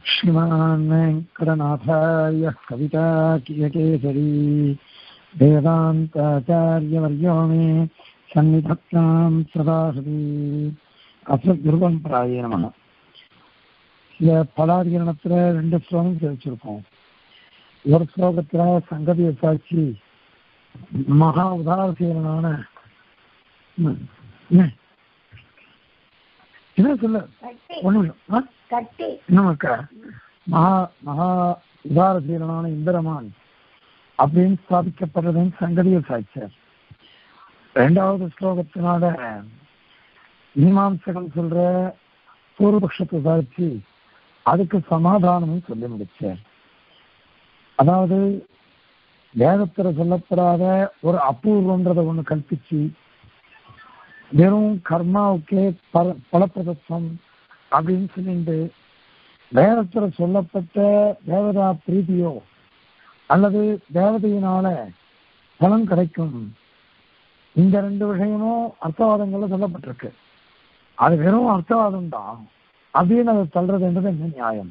श्रीमान् वेङ्कटनाथार्यः कविताकियकेसरी वेदान्ताचार्यवर्यो मे सन्निधत्तां सदा सती அசத்குருபரம்பராய நமக இந்த பலாதிகரணத்துல ரெண்டு ஸ்லோகம் தெரிவிச்சிருக்கோம் ஒரு ஸ்லோகத்துல சங்கதிய சாட்சி மகா உதாசீலனான ம், என்ன என்ன சொல்ல கட்டி ஒண்ணு நிமிஷம். ஆ? கட்டி இன்னும் இருக்கா மகா மகா உதாரசீலனான இந்திரமான் அப்படின்னு ஸ்தாபிக்கப்படுறதுன்னு சங்கதிய சாட்சியார் ரெண்டாவது ஸ்லோகத்தினால மீமாம்சகன் சொல்ற பூர்வபக்ஷத்தை சாட்சி அதுக்கு சமாதானமும் சொல்லி முடிச்சார் அதாவது வேதத்துல சொல்லப்படாத ஒரு அபூர்வன்றதை ஒண்ணு கல்பிச்சு வெறும் கர்மாவுக்கே பல பலப்பிரதத்துவம் அப்படின்னு சொல்லிட்டு வேதத்துல சொல்லப்பட்ட தேவதா பிரீதியோ அல்லது தேவதையினால பலன் கிடைக்கும் இந்த ரெண்டு விஷயமும் அர்த்தவாதங்கள்ல சொல்லப்பட்டிருக்கு அது வெறும் அர்த்தவாதம் தான் அப்படின்னு அதை தள்ளுறதுன்றது என்ன நியாயம்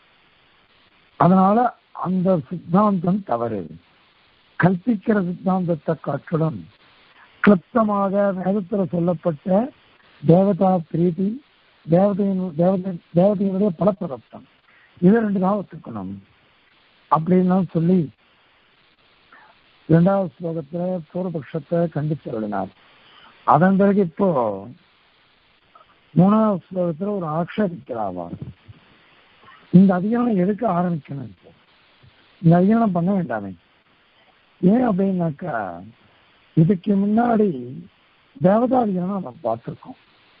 அதனால அந்த சித்தாந்தம் தவறு கல்பிக்கிற சித்தாந்தத்தை காட்டிலும் கிளப்தமாக வேதத்துல சொல்லப்பட்ட தேவதா பிரீதி தேவதையின் தேவதை தேவதையினுடைய பலப்பிரதம் இதை ரெண்டு தான் ஒத்துக்கணும் அப்படின்லாம் சொல்லி இரண்டாவது ஸ்லோகத்துல பூர்வபக்ஷத்தை கண்டித்து விடினார் அதன் பிறகு இப்போ மூணாவது ஸ்லோகத்துல ஒரு ஆக்ஷேபிக்கிறாவா இந்த அதிகாரம் எதுக்க ஆரம்பிக்கணும் இப்போ இந்த அதிகாரம் பண்ண வேண்டாமே ஏன் அப்படின்னாக்கா இதுக்கு முன்னாடி தேவதாதிகரணம் நம்ம பார்த்துருக்கோம்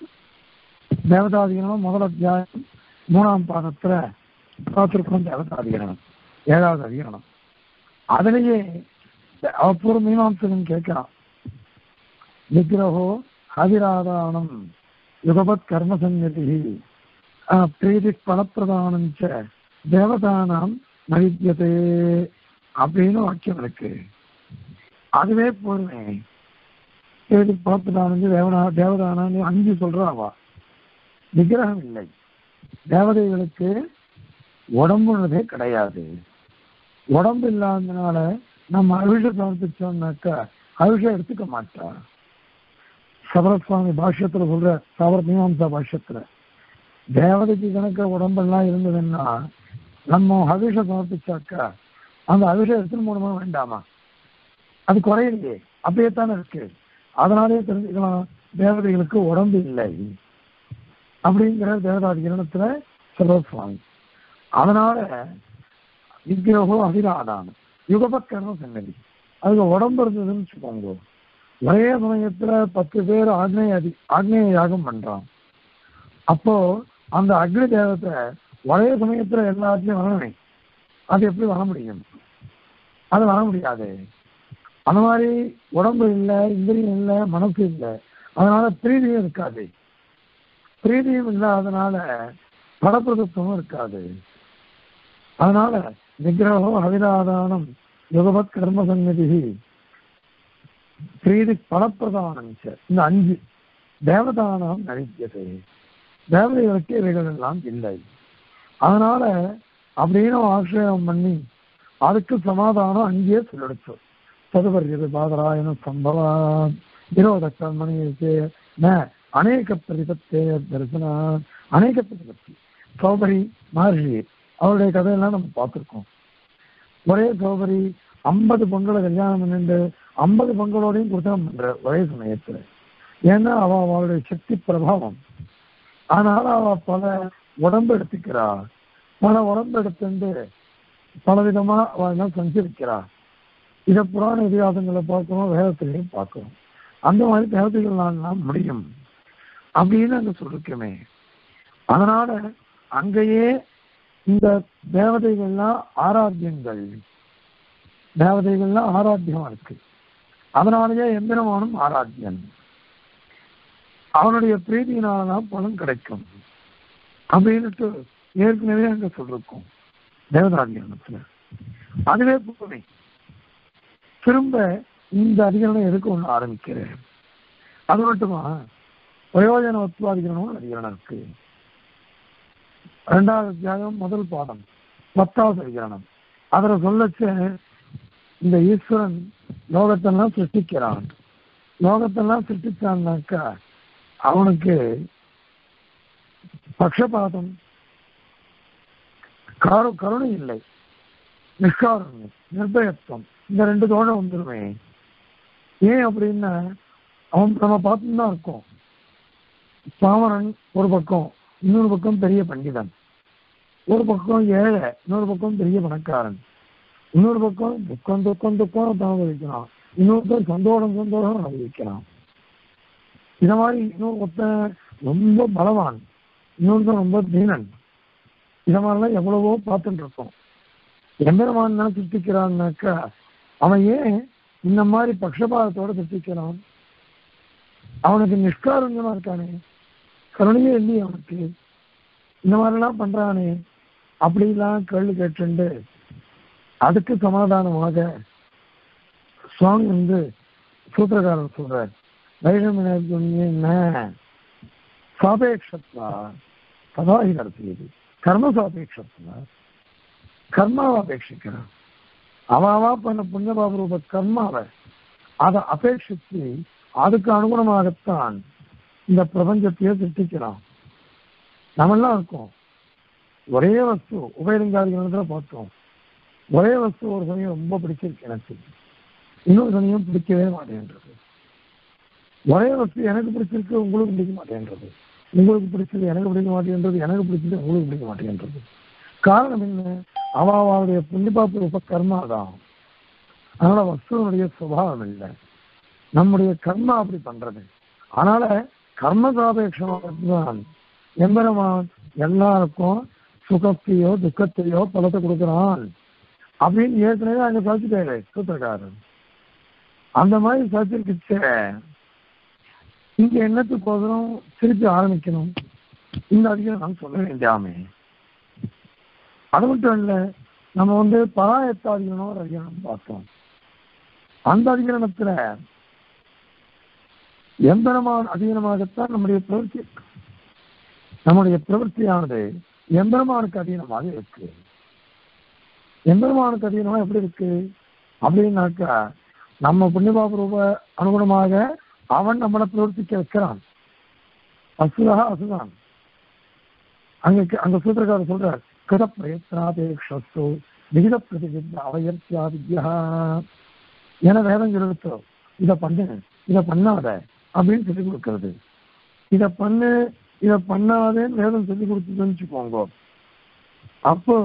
தேவதாதிகரணம் முதல் அத்தியாயம் மூணாம் பாதத்துல பார்த்துருக்கோம் தேவதாதிகரணம் ஏழாவது அதிகரணம் அதுலயே அவ்வப்பூர்வ மீமாம்சகன் கேட்கிறான் விக்கிரகோ ஹவிராதானம் யுகபத் கர்மசங்கதி பிரீதி பலப்பிரதானம் ச தேவதானாம் நவித்தியதே அப்படின்னு வாக்கியம் இருக்கு அதுவே போதுமே பிரீதி பலப்பிரதானம் தேவனா தேவதானான்னு அஞ்சு சொல்றாவா விக்கிரகம் இல்லை தேவதைகளுக்கு உடம்புன்றதே கிடையாது உடம்பு இல்லாததுனால நம்ம அபிஷேகம் சமர்ப்பிச்சோம்னாக்கா அபிஷேகம் எடுத்துக்க மாட்டா சபரசுவாமி பாஷ்யத்துல சொல்ற சபர மீமாம்சா பாஷ்யத்துல தேவதைக்கு கணக்க உடம்பெல்லாம் இருந்ததுன்னா நம்ம அபிஷேகம் சமர்ப்பிச்சாக்கா அந்த அபிஷேகம் எடுத்துன்னு மூணு வேண்டாமா அது குறையிலையே அப்படியே தானே இருக்கு அதனாலே தெரிஞ்சுக்கலாம் தேவதைகளுக்கு உடம்பு இல்லை அப்படிங்கிற தேவதாதிகரணத்துல சபரசுவாமி அதனால விக்கிரகோ அபிராதானம் யுகபத்கர்ம சன்னதி அதுக்கு உடம்பு இருந்ததுன்னு வச்சுக்கோங்க ஒரே சமயத்துல பத்து பேர் ஆக்னேய அதி ஆக்னேய யாகம் பண்றான் அப்போ அந்த அக்னி தேவத்தை ஒரே சமயத்துல எல்லாத்துலயும் வரணுமே அது எப்படி வர முடியும் அது வர முடியாது அந்த மாதிரி உடம்பு இல்லை இந்திரியம் இல்லை மனசு இல்லை அதனால பிரீதியும் இருக்காது பிரீதியும் இல்லாதனால படப்பிரதத்துவம் இருக்காது அதனால விக்கிரகோ அவிராதானம் யுகபத் கர்ம சந்நிதி பிரீதி பலப்பிரதானம் இந்த அஞ்சு தேவதானம் நடித்தது தேவதைகளுக்கு இவைகள் எல்லாம் இல்லை அதனால அப்படின்னு ஆசிரியம் பண்ணி அதுக்கு சமாதானம் அங்கேயே சொல்லிடுச்சு சதுபரிஜது பாதராயண சம்பவம் விரோத கர்மணி இருக்கு அநேக பிரதிபத்தே தரிசனா அநேக பிரதிபத்தி சௌபரி மகர்ஷி அவருடைய கதையெல்லாம் நம்ம பார்த்துருக்கோம் ஒரே சௌபரி ஐம்பது பொங்கலை கல்யாணம் பண்ணிட்டு ஐம்பது பொங்கலோடையும் கொடுத்தனம் பண்ற ஒரே சமயத்துல ஏன்னா அவ அவளுடைய சக்தி பிரபாவம் அதனால அவ பல உடம்பு எடுத்துக்கிறா பல உடம்பு எடுத்துட்டு பல விதமா அவள் சஞ்சரிக்கிறா இதை புராண இதிகாசங்களை பார்க்கணும் வேதத்திலையும் பார்க்கணும் அந்த மாதிரி தேவதைகள்லாம் முடியும் அப்படின்னு அங்க சொல்லிருக்கமே அதனால அங்கேயே இந்த தேவதைகள்லாம் ஆராத்தியங்கள் தேவதைகள்லாம் ஆராத்தியமா இருக்கு அதனாலேயே எந்திரமானும் ஆராத்தியன் அவனுடைய பிரீதியினாலதான் பலன் கிடைக்கும் அப்படின்னுட்டு ஏற்கனவே அங்க சொல்லிருக்கோம் தேவதாதிகரணத்துல அதுவே போதுமே திரும்ப இந்த அதிகரணம் எதுக்கு ஒண்ணு ஆரம்பிக்கிறேன் அது மட்டுமா பிரயோஜன உத்பாதிகரணம் அதிகரணம் இருக்கு ரெண்டாவது அத்தியாயம் முதல் பாடம் பத்தாவது அதிகரணம் அதுல சொல்லச்சு இந்த ஈஸ்வரன் லோகத்தெல்லாம் சிருஷ்டிக்கிறான் லோகத்தெல்லாம் சிருஷ்டிச்சான்னாக்கா அவனுக்கு பக்ஷபாதம் காரு கருணை இல்லை நிஷ்காருண்யம் நிர்பயத்துவம் இந்த ரெண்டு தோணை வந்துருமே ஏன் அப்படின்னா அவன் நம்ம பார்த்துட்டு தான் இருக்கோம் பாமரன் ஒரு பக்கம் இன்னொரு பக்கம் பெரிய பண்டிதன் ஒரு பக்கம் ஏழை இன்னொரு பக்கம் பெரிய பணக்காரன் இன்னொரு பக்கம் துக்கம் துக்கம் துக்கம் அனுபவிக்கிறான் இன்னொருத்தர் சந்தோஷம் சந்தோஷம் அனுபவிக்கிறான் இந்த மாதிரி இன்னொரு ஒருத்தன் ரொம்ப பலவான் இன்னொருத்தன் ரொம்ப தீனன் இத மாதிரிலாம் எவ்வளவோ பார்த்துட்டு இருக்கோம் எம்பெருமான் தான் சிருஷ்டிக்கிறான்னாக்கா அவன் ஏன் இந்த மாதிரி பக்ஷபாதத்தோட சிருஷ்டிக்கிறான் அவனுக்கு நிஷ்காருண்யமா இருக்கானே கருணையே இல்லையே அவனுக்கு இந்த மாதிரிலாம் பண்றானே அப்படிலாம் கேள்வி கேட்டுண்டு அதுக்கு சமாதானமாக சுவாமி வந்து சூத்திரக்காரன் சொல்றார் வைரமினி என்ன சாபேட்சத்வா கதாகி நடத்தியது கர்ம சாபேட்சத்வா கர்மாவை அபேட்சிக்கிறான் அவாவா பண்ண புண்ணியபாப ரூப கர்மாவை அதை அபேட்சித்து அதுக்கு அனுகுணமாகத்தான் இந்த பிரபஞ்சத்தையே சிருஷ்டிக்கிறான் நம்மெல்லாம் இருக்கோம் ஒரே வஸ்து உபயலிங்காதிகளத்துல பார்த்தோம் ஒரே வஸ்து ஒரு சமயம் ரொம்ப பிடிச்சிருக்கு எனக்கு இன்னொரு சமயம் பிடிக்கவே மாட்டேன்றது ஒரே வஸ்து எனக்கு பிடிச்சிருக்கு உங்களுக்கு பிடிக்க மாட்டேன்றது உங்களுக்கு பிடிச்சது எனக்கு பிடிக்க மாட்டேன்றது எனக்கு பிடிச்சது உங்களுக்கு பிடிக்க மாட்டேன்றது காரணம் என்ன அவாவுடைய புண்ணியபாப்பு ரூப கர்மா தான் அதனால வஸ்துவனுடைய சுபாவம் இல்லை நம்முடைய கர்மா அப்படி பண்றது அதனால கர்மசாபேட்சமாக எம்பெருமான் எல்லாருக்கும் சுகத்தையோ துக்கத்தையோ பலத்தை கொடுக்குறான் அப்படின்னு ஏற்கனவே அங்க சாதிச்சுட்டாரு சூத்திரக்காரன் அந்த மாதிரி சாதிச்சிருக்கிச்ச இங்க என்னத்துக்கோசரம் திருப்பி ஆரம்பிக்கணும் இந்த அதிகம் நான் சொல்ல வேண்டாமே அது மட்டும் இல்ல நம்ம வந்து பராயத்த அதிகரணம் ஒரு அதிகரணம் பார்த்தோம் அந்த அதிகரணத்துல எம்பெருமான் அதீனமாகத்தான் நம்முடைய பிரவൃத்தி இருக்கு நம்முடைய பிரவൃத்தியானது எம்பெருமானுக்கு அதீனமாக இருக்கு எம்பெருமானுக்கு அதீனமா எப்படி இருக்கு அப்படின்னாக்கா நம்ம புண்ணியபாப ரூப அனுகுணமாக அவன் நம்மளை பிரவர்த்திக்க வைக்கிறான் அசுதா அசுதான் அங்க அங்க சூத்திரக்காரர் சொல்றார் கிருத பிரயத்னாபேக்ஷஸ்து விகித பிரதிவித்த அவயர்த்தியா வித்யா என வேதம் சொல்லிருத்தோ இதை பண்ணு இதை பண்ணாத அப்படின்னு சொல்லி கொடுக்கறது இதை பண்ணு இதை பண்ணாதேன்னு வேதம் சொல்லி கொடுத்துன்னு வச்சுக்கோங்க அப்போ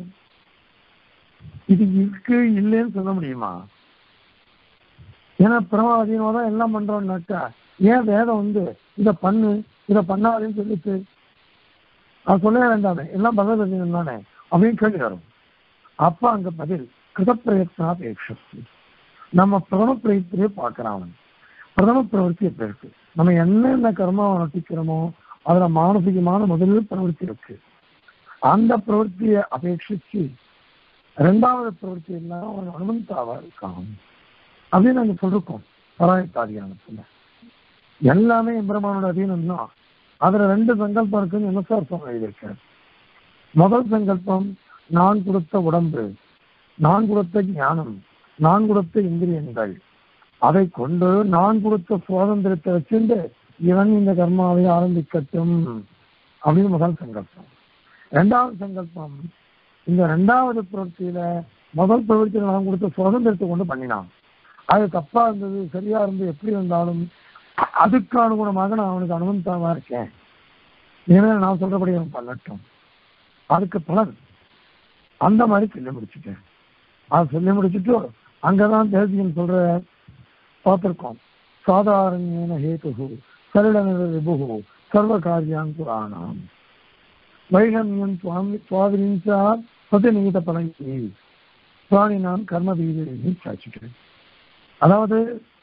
இது இருக்கு இல்லைன்னு சொல்ல முடியுமா ஏன்னா பிரமாதீனமா தான் எல்லாம் பண்றோம்னாக்கா ஏன் வேதம் வந்து இதை பண்ணு இதை பண்ணாதேன்னு சொல்லிட்டு அது சொல்லவே வேண்டாமே எல்லாம் பகவதீனம் தானே அப்படின்னு கேள்வி வரும் அப்ப அங்க பதில் கிருத பிரயத்னாபேட்சஸ்து நம்ம பிரதம பிரயத்திலே பார்க்கிறான் அவன் பிரதம பிரவருத்தி எப்படி இருக்கு நம்ம என்னென்ன கர்மாவை நட்டிக்கிறோமோ அதுல மானசிகமான முதலில் பிரவருத்தி இருக்கு அந்த பிரவருத்தியை அபேட்சிச்சு ரெண்டாவது பிரவருத்தி இல்லாம அவன் அனுமந்தாவா இருக்கான் அப்படின்னு நாங்க சொல்லிருக்கோம் பராயத்தாதிகாரத்துல எல்லாமே எம்பெருமானோட அதீனம் தான் அதுல ரெண்டு சங்கல்பம் இருக்குன்னு என்ன சார் சொல்ல எழுதியிருக்கார் முதல் சங்கல்பம் நான் கொடுத்த உடம்பு நான் கொடுத்த ஞானம் நான் கொடுத்த இந்திரியங்கள் அதை கொண்டு நான் கொடுத்த சுதந்திரத்தை வச்சுட்டு இவன் இந்த கர்மாவை ஆரம்பிக்கட்டும் அப்படின்னு முதல் சங்கல்பம் ரெண்டாவது சங்கல்பம் இந்த ரெண்டாவது பிரவൃத்தியில முதல் பிரவൃத்தியில நான் கொடுத்த சுதந்திரத்தை கொண்டு பண்ணினான் அது தப்பா இருந்தது சரியா இருந்து எப்படி இருந்தாலும் அதுக்கு அனுகுணமாக நான் அவனுக்கு அனுமந்தமா இருக்கேன் இனிமேல் நான் சொல்றபடி அவன் பண்ணட்டும் அதுக்கு பலன் அந்த மாதிரி சொல்லி முடிச்சுட்டேன் அது சொல்லி முடிச்சுட்டு அங்கதான் தேசியம் சொல்ற பார்த்திருக்கோம் சாதாரண ஹேது சரளநில விபு சர்வ காரியான் புராணம் வைகமியம் சுவாமி சுவாதினிச்சா சத்தியநீத பலங்கி சுவாமினான் கர்ம வீதி சாச்சிட்டேன் அதாவது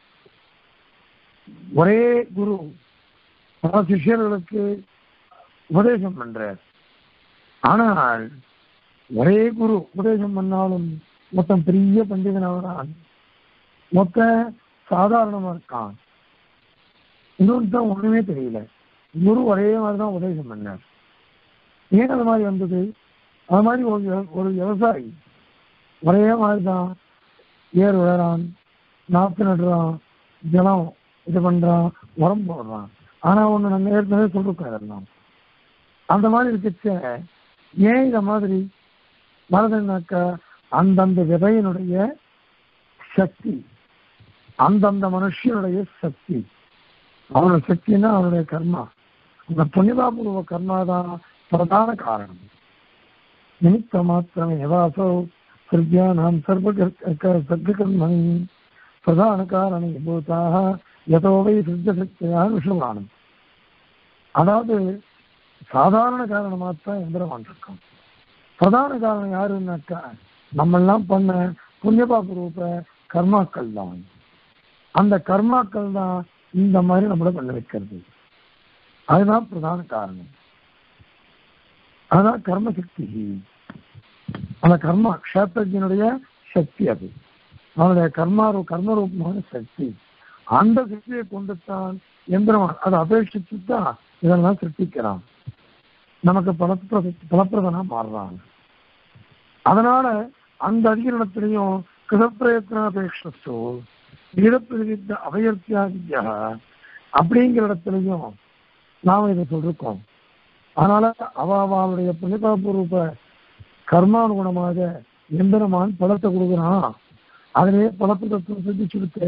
ஒரே குரு பல சிஷ்யர்களுக்கு உபதேசம் பண்றார் ஆனால் ஒரே குரு உபதேசம் பண்ணாலும் மொத்தம் பெரிய பண்டிதனாகிறான் மொத்த சாதாரணமா இருக்கான் இன்னொன்று தான் ஒண்ணுமே தெரியல குரு ஒரே மாதிரி தான் உபதேசம் பண்ணார் ஏன் அது மாதிரி வந்தது அது மாதிரி ஒரு விவ- ஒரு விவசாயி ஒரே மாதிரி தான் ஏர் விழறான் நாற்று நடுறான் ஜலம் இது பண்றான் உரம் போடுறான் ஆனா ஒண்ணு நம்ம ஏற்கனவே சொல்லிருக்கோம் அந்த மாதிரி இருக்கச்ச ஏன் இத மாதிரி மனதுனாக்கா அந்தந்த விதையினுடைய சக்தி அந்தந்த மனுஷனுடைய சக்தி அவனோட சக்தின்னா அவனுடைய கர்மா அந்த புனிதாபூர்வ கர்மா தான் பிரதான காரணம் நிமித்த மாத்திரமே எவாசோ சிருத்தியானாம் சர்வ சர்க்கர்மணி பிரதான காரணி பூதாக யதோவை சித்த சக்தியாக விஷமானம் அதாவது சாதாரண காரணமா தான் எந்திரமான் இருக்கும் பிரதான காரணம் யாருன்னாக்கா நம்ம எல்லாம் பண்ண புண்ணியபாப ரூப கர்மாக்கள் தான் அந்த கர்மாக்கள் தான் இந்த மாதிரி நம்மள பண்ண வைக்கிறது அதுதான் பிரதான காரணம் அதான் கர்ம சக்தி அந்த கர்மா க்ஷேத்திரஜனுடைய சக்தி அது அவனுடைய கர்மா கர்மரூபமான சக்தி அந்த சக்தியை கொண்டு தான் எந்திரமான் அதை அபேட்சித்து தான் இதெல்லாம் சிருஷ்டிக்கிறான் நமக்கு பலப்பிரத பலப்பிரதனா மாறுறான் அதனால அந்த அதிகரணத்திலையும் கிருதப்பிரயத்னாபேட்சோ ஈழப்பிரதித்த அபயர்த்தியாகியா அப்படிங்கிற இடத்துலையும் நாம இதை சொல்லிருக்கோம் அதனால அவ அவளுடைய புனிதாபூர்வ கர்மானுகுணமாக எந்திரமான் பலத்தை கொடுக்குறான் அதிலே பலப்பிரதத்தை சிந்திச்சுடுத்து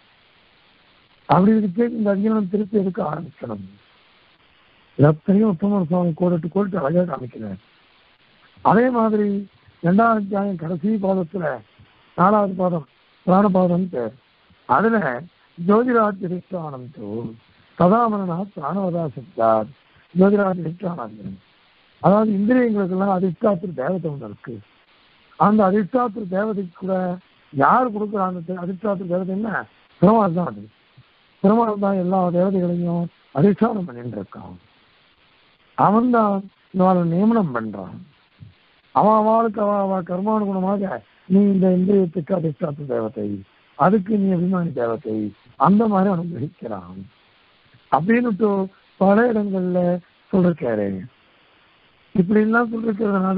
அப்படி இருக்கு இந்த அதிகரணம் திருப்பி எடுக்க ஆரம்பிக்கணும் எத்தனையும் உத்தமர் சுவாமி கோடிட்டு கோடிட்டு அழகாக காமிக்கிறார் அதே மாதிரி இரண்டாவது அத்தியாயம் கடைசி பாதத்துல நாலாவது பாதம் பிராணபாதம் பேர் அதுல ஜோதிராஜ் அதிஷ்டானந்தோ சதாமனா பிராணவதா சித்தார் ஜோதிராஜ் அதிஷ்டானந்தம் அதாவது இந்திரியங்களுக்கெல்லாம் அதிஷ்டாத்திர தேவதை ஒன்று இருக்கு அந்த அதிஷ்டாத்திர தேவதைக்கு கூட யார் கொடுக்குற அந்த அதிஷ்டாத்திர தேவதை என்ன பெருமாள் தான் அது பெருமாள் தான் எல்லா தேவதைகளையும் அதிஷ்டானம் பண்ணிட்டு இருக்கான் அவன் தான் இவளை நியமனம் பண்றான் அவன் அவளுக்கு அவ அவ கர்மானுகுணமாக நீ இந்த இந்திரியத்துக்கு அதிஷ்டாத்த தேவதை அதுக்கு நீ அபிமானி தேவதை அந்த மாதிரி அனுகிரகிக்கிறான் அப்படின்னு பல இடங்கள்ல சொல்லிருக்காரு இப்படி எல்லாம் சொல்லிருக்கிறதுனால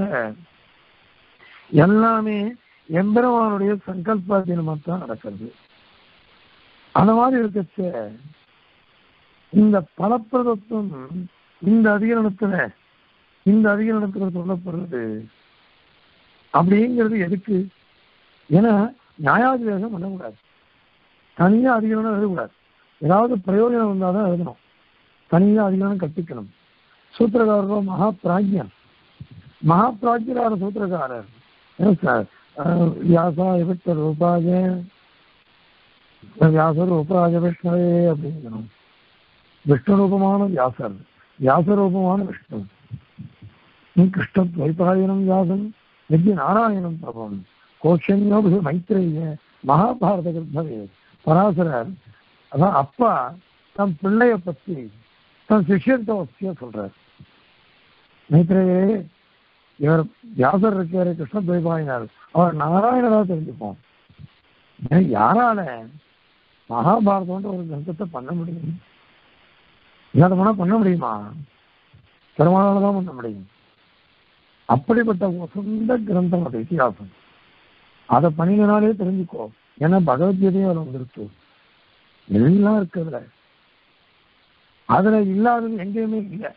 எல்லாமே எம்பெருமானுடைய சங்கல்பாதீனமா தான் நடக்கிறது அந்த மாதிரி இருக்கச்ச இந்த பலப்பிரதத்துவம் இந்த அதிகரணத்துல இந்த அதிகரணத்துல சொல்லப்படுறது அப்படிங்கிறது எதுக்கு ஏன்னா நியாயாதிவேகம் பண்ணக்கூடாது தனியா அதிகரணம் எழுதக்கூடாது ஏதாவது பிரயோஜனம் இருந்தாதான் எழுதணும் தனியா அதிகரணம் கற்பிக்கணும் சூத்திரக்காரரோ மகா பிராஜ்யன் மகா பிராஜ்யரான சூத்திரக்காரர் ஏன் சார் அஹ், வியாசா விட்ட ரூபாய வியாசர் ரூபாய விஷ்ணவே அப்படிங்கிறோம் விஷ்ணு ரூபமான வியாசர் வியாச ரூபமான விஷ்ணு நீ கிருஷ்ண துவைபாயனம் வியாசம் வித்ய நாராயணம் பிரபம் கோஷன்யோபு மைத்ரேய மகாபாரத கிருத்தவே பராசரர் அதான் அப்பா தன் பிள்ளைய பத்தி தன் சிஷ்யர்கிட்ட வசதியா சொல்றார் மைத்ரேயே இவர் வியாசர் இருக்காரு கிருஷ்ண துவைபாயினார் அவர் நாராயணரா தெரிஞ்சுப்போம் ஏன்னா, யாரால மகாபாரதம்ன்ற ஒரு கிரந்தத்தை பண்ண முடியும் இல்லாத போனா பண்ண முடியுமா பெருமாளால தான் பண்ண முடியும் அப்படிப்பட்ட ஒரு சொந்த கிரந்தம் அது இதிகாசம் அதை பண்ணினாலே தெரிஞ்சுக்கோ ஏன்னா பகவத்கீதையும் அதில் வந்துருக்கு எல்லாம் இருக்கு அதுல அதுல இல்லாதது எங்கேயுமே இல்லை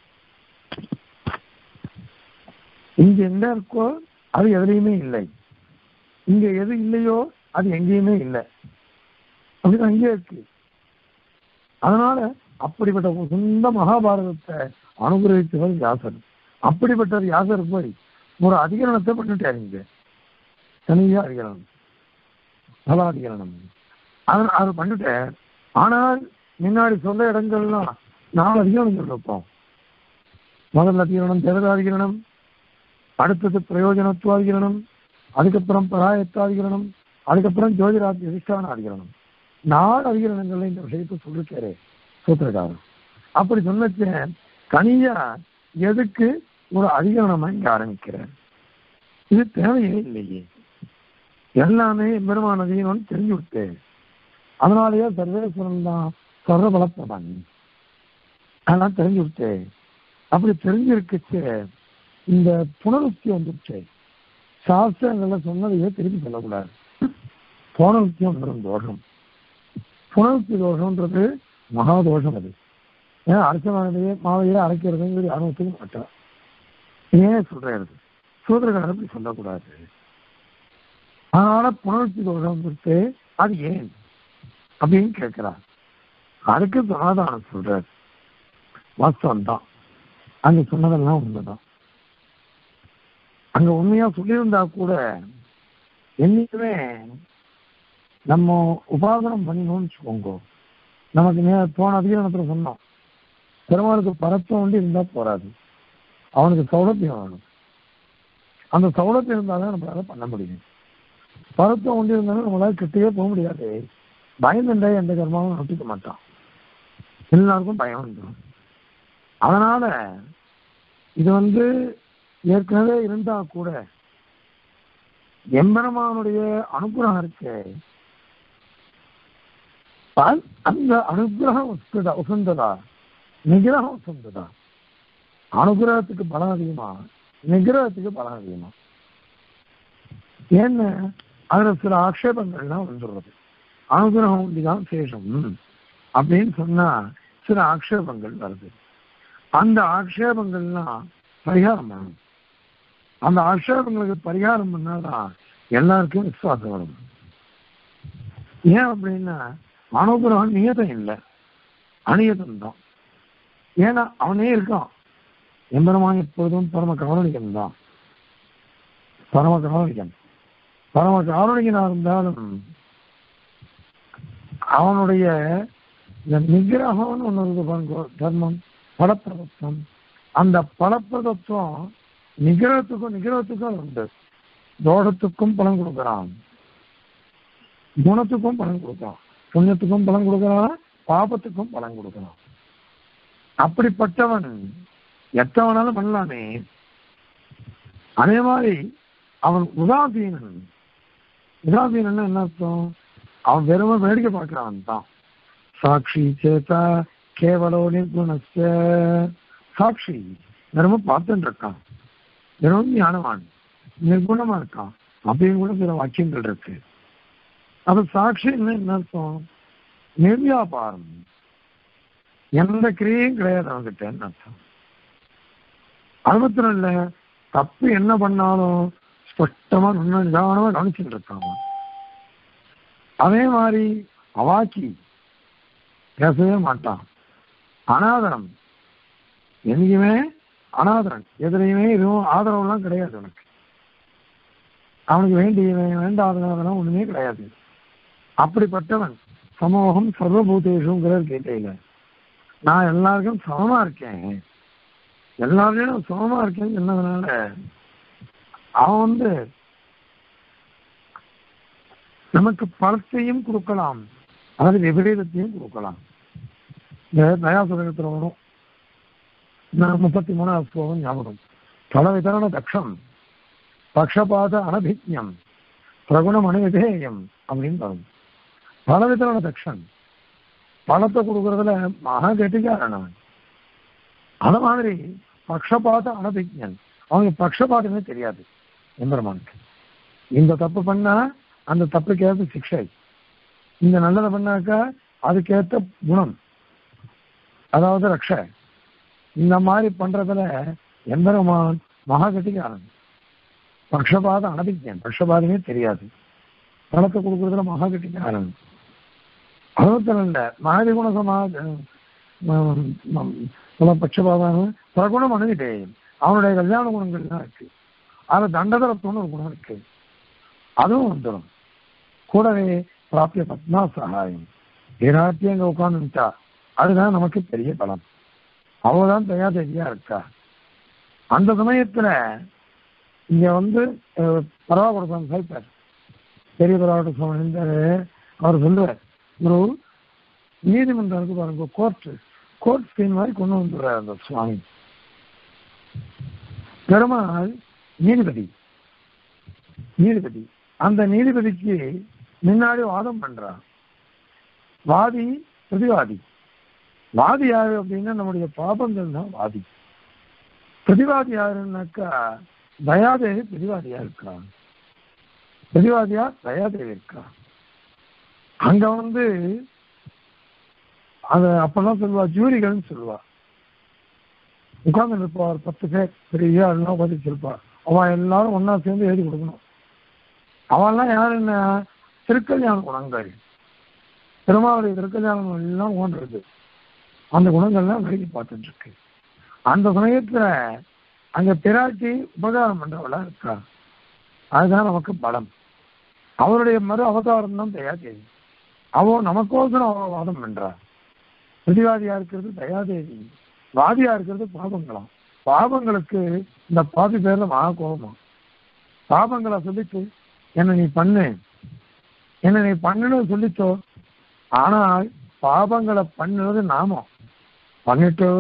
இங்க என்ன இருக்கோ அது எதுலையுமே இல்லை இங்க எது இல்லையோ அது எங்கேயுமே இல்லை அப்படின்னு அங்கேயே இருக்கு அதனால அப்படிப்பட்ட ஒரு சொந்த மகாபாரதத்தை அனுகிரகித்தவர் வியாசர் அப்படிப்பட்ட வியாசர் போய் ஒரு அதிகரணத்தை பண்ணிட்டாரு இங்க தனியா அதிகரணம் பல அதிகரணம் அது அது பண்ணிட்டேன் ஆனால் முன்னாடி சொல்ல இடங்கள்லாம் நாலு அதிகரணம் சொல்லிருப்போம் முதல் அதிகரணம் ஜெகதாதிகரணம் அடுத்தது பிரயோஜனத்துவாதிகரணம் அதுக்கப்புறம் பராயத்தாதிகரணம் அதுக்கப்புறம் ஜோதிராஜ் அதிஷ்டான அதிகரணம் நாலு அதிகரணங்கள்ல இந்த விஷயத்தை சொல்லிருக்காரு சூத்திரக்காரன் அப்படி சொன்னச்சேன் தனியா எதுக்கு ஒரு அதிகரணமா இங்க ஆரம்பிக்கிறார் இது தேவையே இல்லையே எல்லாமே பெருமான அதிகரணம் தெரிஞ்சு விட்டு அதனாலேயே சர்வேஸ்வரன் தான் சொல்ற பலப்பதான் அதெல்லாம் தெரிஞ்சு விட்டு அப்படி தெரிஞ்சிருக்குச்சு இந்த புனருக்தி வந்துருச்சு சாஸ்திரங்கள்ல சொன்னதையே திருப்பி சொல்லக்கூடாது புனருக்தி வந்துடும் தோஷம் புனருக்தி தோஷம்ன்றது மகா தோஷம் அது ஏன் அரசனானதையே மாவையே அரைக்கிறதுங்கிறது யாரும் ஒத்துக்க மாட்டார் ஏன் சொல்றாரு சூத்திரக்காரர் அப்படி சொல்லக்கூடாது அதனால புனருக்தி தோஷம் வந்துருச்சு அது ஏன் அப்படின்னு கேட்கிறார் அதுக்கு சமாதானம் சொல்றாரு வாஸ்தவம் தான் அங்க சொன்னதெல்லாம் உண்மைதான் அங்க உண்மையா சொல்லியிருந்தா கூட என்னைக்குமே நம்ம உபாசனம் பண்ணினோம்னு வச்சுக்கோங்க நமக்கு நே போன அதிகாரத்துல சொன்னோம் பெருமாளுக்கு பரத்தம் வந்து இருந்தா போராது அவனுக்கு சௌலபியம் வேணும் அந்த சௌலபியம் இருந்தாதான் நம்மளால பண்ண முடியும் பரத்தம் ஒன்று இருந்தாலும் நம்மளால கிட்டே போக முடியாது பயந்துண்டா எந்த கர்மாவும் நொட்டிக்க மாட்டான் எல்லாருக்கும் பயம் வந்துடும் அதனால இது வந்து ஏற்கனவே இருந்தா கூட எம்பெருமானுடைய அனுகிரகம் இருக்கு ப- அந்த அனுகிரகம் உஸ்ததா உசந்ததா நிகிரகம் உசந்ததா அனுகிரகத்துக்கு பலம் அதிகமா நிகிரகத்துக்கு பலம் அதிகமா ஏன்னு அதுல சில ஆக்ஷேபங்கள்லாம் வந்துடுறது அனுகிரகம் ஒண்டிதான் சேஷம் அப்படின்னு சொன்னா சில ஆக்ஷேபங்கள் வருது அந்த ஆக்ஷேபங்கள்லாம் பரிகாரம் பண்ணணும் அந்த ஆக்ஷேபங்களுக்கு பரிகாரம் பண்ணாதான் எல்லாருக்கும் விசுவாசம் வரும் ஏன் அப்படின்னா அனுகிரகம் நியதம் இல்லை அநியதம் தான் ஏன்னா அவனே இருக்கான் எம்பெருமான் எப்பொழுதும் பரம கவனிக்கன் தான் பரம கவனிக்கன் பரம கவனிக்கனா இருந்தாலும் அவனுடைய இந்த நிகிரகம்னு ஒன்று இருக்கு பாருங்க தர்மம் பலப்பிரதத்துவம் அந்த பலப்பிரதத்துவம் நிகிரகத்துக்கும் நிகிரகத்துக்கும் உண்டு தோஷத்துக்கும் பலன் கொடுக்குறான் குணத்துக்கும் பலன் கொடுக்குறான் புண்ணியத்துக்கும் பலன் கொடுக்குறான் பாபத்துக்கும் பலன் கொடுக்குறான் அப்படிப்பட்டவன் எத்த வேணாலும் பண்ணலாமே அதே மாதிரி அவன் உதாசீனன் உதாசீனன்னா என்ன அர்த்தம் அவன் வெறும வேடிக்கை பார்க்கிறான் தான் சாட்சி சேதா கேவலோ நிர்குணஸ்ய சாட்சி வெறும பார்த்துட்டு இருக்கான் வெறும் ஞானவான் நிர்குணமா இருக்கான் அப்படின்னு கூட சில வாக்கியங்கள் இருக்கு அது சாட்சின்னு என்ன அர்த்தம் நிர்வியாபாரம் எந்த கிரியையும் கிடையாது அவன்கிட்டன்னு அர்த்தம் அது மாத்திரம் இல்ல தப்பு என்ன பண்ணாலும் ஸ்பஷ்டமா நல்லா நிதானமா கவனிச்சுட்டு இருக்கான் அவன். அதே மாதிரி அவாக்கி பேசவே மாட்டான் அனாதரம் என்னைக்குமே அனாதரன் எதுலையுமே எதுவும் ஆதரவுலாம் கிடையாது அவனுக்கு அவனுக்கு வேண்டியவன் வேண்டாதவன் ஒண்ணுமே கிடையாது அப்படிப்பட்டவன் சமூகம் சர்வபூதேஷுங்கிறார் கேட்டையில நான் எல்லாருக்கும் சமமா இருக்கேன் எல்லாரையும் சமமா இருக்கேன்னு சொன்னதுனால அவன் வந்து நமக்கு பலத்தையும் கொடுக்கலாம் அதாவது விபரீதத்தையும் கொடுக்கலாம் இந்த தயாசுரகத்தில் வரும் நான் முப்பத்தி மூணாவது ஸ்லோகம் ஞாபகம் பல விதரண தக்ஷம் பக்ஷபாத அனபிஜம் பிரகுணம் அணுவிதேயம் அப்படின்னு வரும் பல விதரண தக்ஷன் பணத்தை கொடுக்கறதுல மகா கெட்டிக்காரன் அது மாதிரி பக்ஷபாத அனபிஜன் அவங்க பக்ஷபாதமே தெரியாது எம்பெருமானுக்கு இந்த தப்பு பண்ணா அந்த தப்புக்கு ஏற்ற சிக்ஷை இந்த நல்லதை பண்ணாக்கா அதுக்கேற்ற குணம் அதாவது ரக்ஷ இந்த மாதிரி பண்றதுல எம்பெருமான் மகா கட்டிக்காரன் பக்ஷபாத அனபிஜன் பக்ஷபாதமே தெரியாது பணத்தை கொடுக்கறதுல மகா கட்டிக்காரன் அறுபத்தி ரெண்டு மகாதி குண சமாஜ பட்சபாதம் பிரகுணம் அணுகிட்டேன் அவனுடைய கல்யாண குணங்கள்லாம் இருக்கு அதுல தண்டதரத்துவம்னு ஒரு குணம் இருக்கு அதுவும் வந்துடும் கூடவே பிராப்பிய பத்மா சகாயம் ஏராட்டி அங்க உட்காந்துட்டா அதுதான் நமக்கு பெரிய பலம் அவதான் தயா தெரியா இருக்கா அந்த சமயத்துல இங்க வந்து அஹ், பரவா கொடுப்பாங்க சாய்ப்பார் பெரிய பரவாட்ட சுவாமி இருந்தாரு அவர் சொல்லுவார் ஒரு நீதிமன்றம் இருக்கு பாருங்க கோர்ட் கோர்ட் சீன் மாதிரி கொண்டு வந்துடுறாரு அந்த சுவாமி பெருமாள் நீதிபதி நீதிபதி அந்த நீதிபதிக்கு முன்னாடி வாதம் பண்றான் வாதி பிரதிவாதி வாதி யாரு அப்படின்னா நம்முடைய பாபங்கள் தான் வாதி பிரதிவாதி யாருன்னாக்கா தயாதேவி பிரதிவாதியா இருக்கா பிரதிவாதியா தயாதேவி இருக்கா அங்க வந்து அத அப்பதான் சொல்லுவா ஜூரிகள்னு சொல்லுவா உட்கார்ந்து இருப்பா ஒரு பத்து பேர் பெரிய எல்லாம் உட்காந்து இருப்பா அவன் எல்லாரும் ஒன்னா சேர்ந்து எழுதி கொடுக்கணும் அவெல்லாம் யாரு என்ன திருக்கல்யாண குணங்கள் பெருமாளுடைய திருக்கல்யாணம் எல்லாம் ஓன்றது அந்த குணங்கள்லாம் வேடிக்கை பார்த்துட்டு இருக்கு அந்த சமயத்துல அங்க பிராட்டி உபகாரம் பண்றவளா இருக்கா அதுதான் நமக்கு பலம் அவருடைய மறு அவதாரம் தான் தயாதேவி அவ நமக்கோசரம் அவ வாதம் பண்றா பிரதிவாதியா இருக்கிறது தயாதேவி வாதியா இருக்கிறது பாபங்களாம் பாபங்களுக்கு இந்த பாதி பேர்ல மகா கோபமா பாபங்களை சொல்லிட்டு என்ன நீ பண்ணு என்ன நீ பண்ணணும்னு சொல்லிச்சோ ஆனால் பாபங்களை பண்ணுறது நாமம் பண்ணிட்டு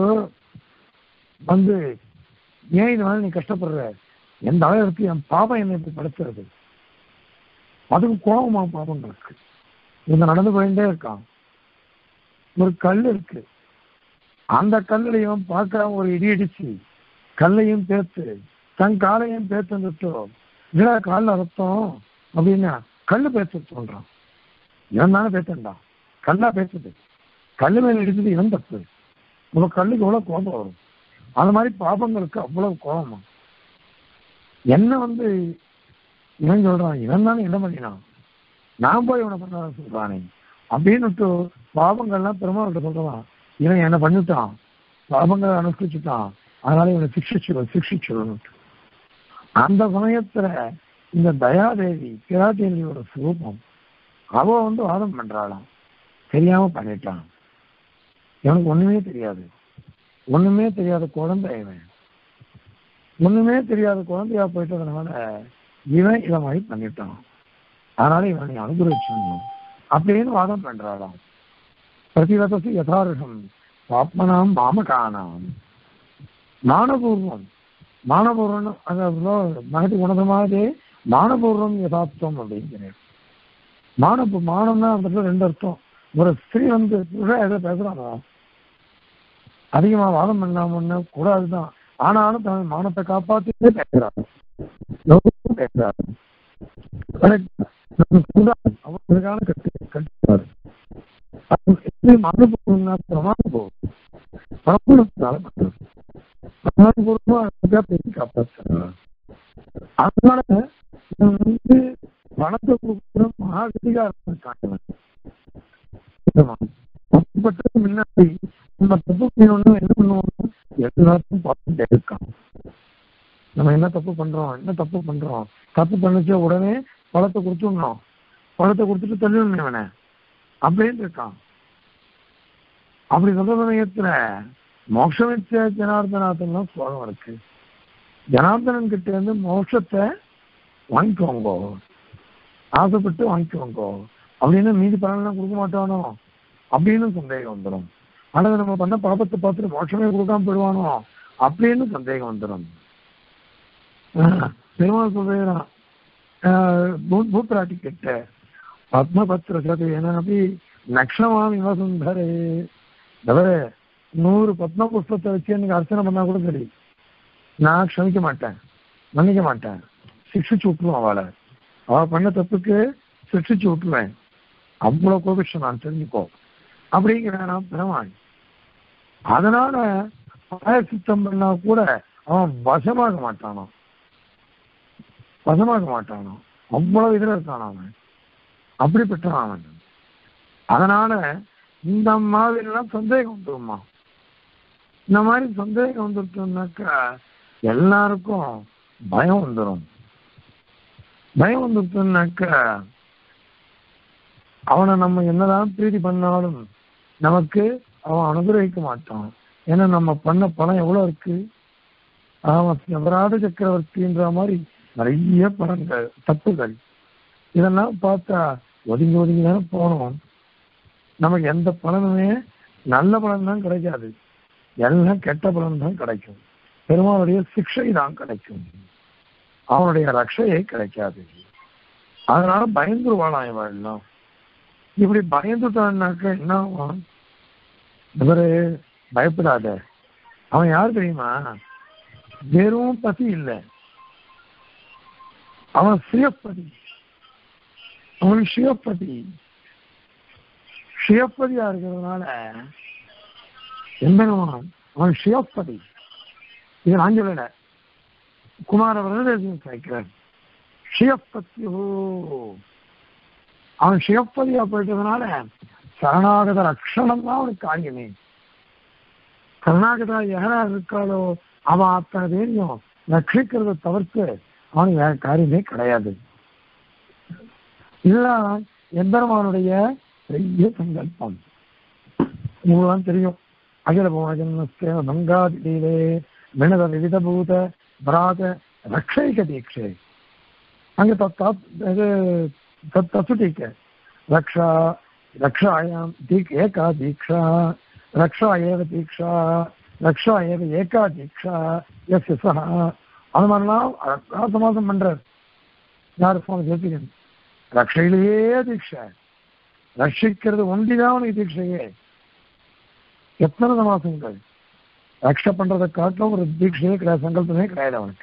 வந்து ஏன் இது மாதிரி நீ கஷ்டப்படுற எந்த அளவுக்கு என் பாபம் என்னை இப்படி படுத்துறது அதுக்கு கோபமா பாபங்களுக்கு இவங்க நடந்து போயிட்டே இருக்கான் ஒரு கல் இருக்கு அந்த கல்லையும் பார்க்க ஒரு இடி இடிச்சு கல்லையும் பேத்து தன் காலையும் பேத்து வந்துட்டோ இல்ல காலில் அறுத்தோம் அப்படின்னா கல்லு பேச சொல்றான் இவன் தானே பேசண்டான் கல்லா பேசுது கல்லு மேல இடிச்சது இவன் தப்பு உங்க கல்லுக்கு எவ்வளவு கோபம் வரும் அந்த மாதிரி பாபங்களுக்கு அவ்வளவு கோபமா என்ன வந்து இவன் சொல்றான் இவன் தானே என்ன பண்ணினான் நான் போய் இவனை பண்ண சொல்றானே அப்படின்னுட்டு பாவங்கள்லாம் பெருமாள்கிட்ட சொல்றான் இவன் என்ன பண்ணிட்டான் பாவங்களை அனுஷ்டிச்சுட்டான் அதனால இவனை சிக்ஷிச்சு சிக்ஷிச்சிடணும் அந்த சமயத்துல இந்த தயாதேவி பிராதேவியோட சுரூபம் அவ வந்து வாதம் பண்றாளாம் தெரியாம பண்ணிட்டான் இவனுக்கு ஒண்ணுமே தெரியாது ஒண்ணுமே தெரியாத குழந்தை இவன் ஒண்ணுமே தெரியாத குழந்தையா போயிட்டதுனால இவன் இதை மாதிரி பண்ணிட்டான் அதனால இவனை அனுகிரகிச்சிடணும் அப்படின்னு வாதம் பண்றாளாம் பிரதிவதசி யதார்த்தம் பாப்மனாம் மாமகானாம் மானபூர்வம் மானபூர்வம் அதாவது மகதி குணதமாகவே மானபூர்வம் யதார்த்தம் அப்படிங்கிறேன் மான மானம்னா அந்த இடத்துல ரெண்டு அர்த்தம் ஒரு ஸ்திரீ வந்து புருஷன் எதை பேசுறானோ அதிகமா வாதம் பண்ணாமன்னு கூடாதுதான் ஆனாலும் தன் மானத்தை காப்பாத்திட்டே பேசுறாங்க பேசுறாரு அவர்களுக்கான கட்டு கட்டுவார் மனப்பூர்வம்னா பிரமாண போகும் பிரமாணத்தினால பண்றது பிரமாணபூர்வமா பேசி காப்பாற்றுறாங்க அதனால வந்து பணத்தை கொடுக்குற மகாகதிகாரம் இருக்காங்க அப்படிப்பட்டது முன்னாடி நம்ம தப்பு செய்யணும்னு என்ன பண்ணுவோம் எல்லாத்தையும் பார்த்துட்டே இருக்கான் நம்ம என்ன தப்பு பண்றோம் என்ன தப்பு பண்றோம் தப்பு பண்ணிச்ச உடனே பழத்தை கொடுத்துடணும் பழத்தை கொடுத்துட்டு தள்ளிடணும் இவனை அப்படின்னு இருக்கான் அப்படி சொல்ற சமயத்துல மோட்சமிச்ச ஜனார்தனாத்தன் சோகம் இருக்கு ஜனார்தனன் கிட்ட இருந்து மோட்சத்தை வாங்கிக்கோங்கோ ஆசைப்பட்டு வாங்கிக்கோங்கோ அப்படின்னு மீதி பலன்லாம் கொடுக்க மாட்டானோ அப்படின்னு சந்தேகம் வந்துடும் அல்லது நம்ம பண்ண பாபத்தை பார்த்துட்டு மோட்சமே கொடுக்காம போயிடுவானோ அப்படின்னு சந்தேகம் வந்துடும் பெருமாள் சொல்றான் பூத்ராட்டி கிட்ட பத்மபத்திர சதி அப்படி நக்ஷமாமி வசுந்தரே தவிர நூறு பத்ம புஷ்பத்தை வச்சு எனக்கு அர்ச்சனை பண்ணா கூட சரி நான் க்ஷமிக்க மாட்டேன் மன்னிக்க மாட்டேன் சிக்ஷிச்சு விட்டுருவோம் அவளை அவ பண்ண தப்புக்கு சிக்ஷிச்சு விட்டுருவேன் அவ்வளவு கோபிஷம் நான் தெரிஞ்சுக்கோ அப்படிங்கிறான் பெருமாள் அதனால சித்தம் பண்ணா கூட அவன் வசமாக மாட்டானோ வசமாக மாட்டானோ அவ்வளவு இதுல இருக்கான் அவன் அப்படிப்பட்டவன் அவன் அதனால இந்த மாதிரி எல்லாம் சந்தேகம் வந்துருமா இந்த மாதிரி சந்தேகம் வந்துருச்சுனாக்கா எல்லாருக்கும் பயம் வந்துடும் பயம் வந்துருச்சுனாக்கா அவனை நம்ம என்னதான் பிரீதி பண்ணாலும் நமக்கு அவன் அனுகிரகிக்க மாட்டான் ஏன்னா நம்ம பண்ண பணம் எவ்வளவு இருக்கு அவன் அபராத சக்கரவர்த்தின்ற மாதிரி நிறைய படங்கள் தப்புகள் இதெல்லாம் பார்த்தா ஒதுங்கி ஒதுங்கி தானே போனோம் நமக்கு எந்த பலனுமே நல்ல பலன் தான் கிடைக்காது எல்லாம் கெட்ட பலன் தான் கிடைக்கும் பெருமாளுடைய சிக்ஷை தான் கிடைக்கும் அவனுடைய ரக்ஷையை கிடைக்காது அதனால பயந்துருவாளாம் இவன் எல்லாம் இப்படி பயந்துட்டான்னாக்க என்ன ஆகும் இவரு பயப்படாத அவன் யார் தெரியுமா வெறும் பசி இல்லை அவன் சுயப்பதி அவன் சுயப்பதி சுயப்பதியா இருக்கிறதுனால எம்பெருமான் அவன் சுயப்பதி இது நான் சொல்லல குமார வரதேசன் சேர்க்கிறார் சுயப்பத்தியோ அவன் சுயப்பதியா போயிட்டதுனால சரணாகத ரக்ஷணம் தான் அவனுக்கு காரியமே சரணாகதா யாரா இருக்காளோ அவன் அத்தனை பேரையும் ரட்சிக்கிறத தவிர்த்து அவனுக்கு வேற காரியமே கிடையாது இதுதான் எம்பெருமானுடைய பெரிய சங்கல்பம் உங்களுக்குலாம் தெரியும் அகில போனஜன்மஸ்தே பங்காதிலே வினத விவிதபூத பராத ரக்ஷைக தீட்சை அங்க தத் இது தத் தசுடீக்க ரக்ஷா ரக்ஷாயாம் தீக் ஏகா தீக்ஷா ரக்ஷா ஏவ தீக்ஷா ரக்ஷா ஏவ ஏகா தீக்ஷா எஸ் எஸ் அது மாதிரிலாம் ராசமாசம் பண்றார் யார் சுவாமி ஜெயபிகன் ரக்ஷையிலேயே தீட்சை ரட்சிக்கிறது ஒன்றிதான் உனக்கு தீட்சையே எத்தனை மாசங்கள் ரக்ஷ பண்றதை காட்டிலும் ஒரு தீட்சையே கிடையாது சங்கல்பமே கிடையாது அவனுக்கு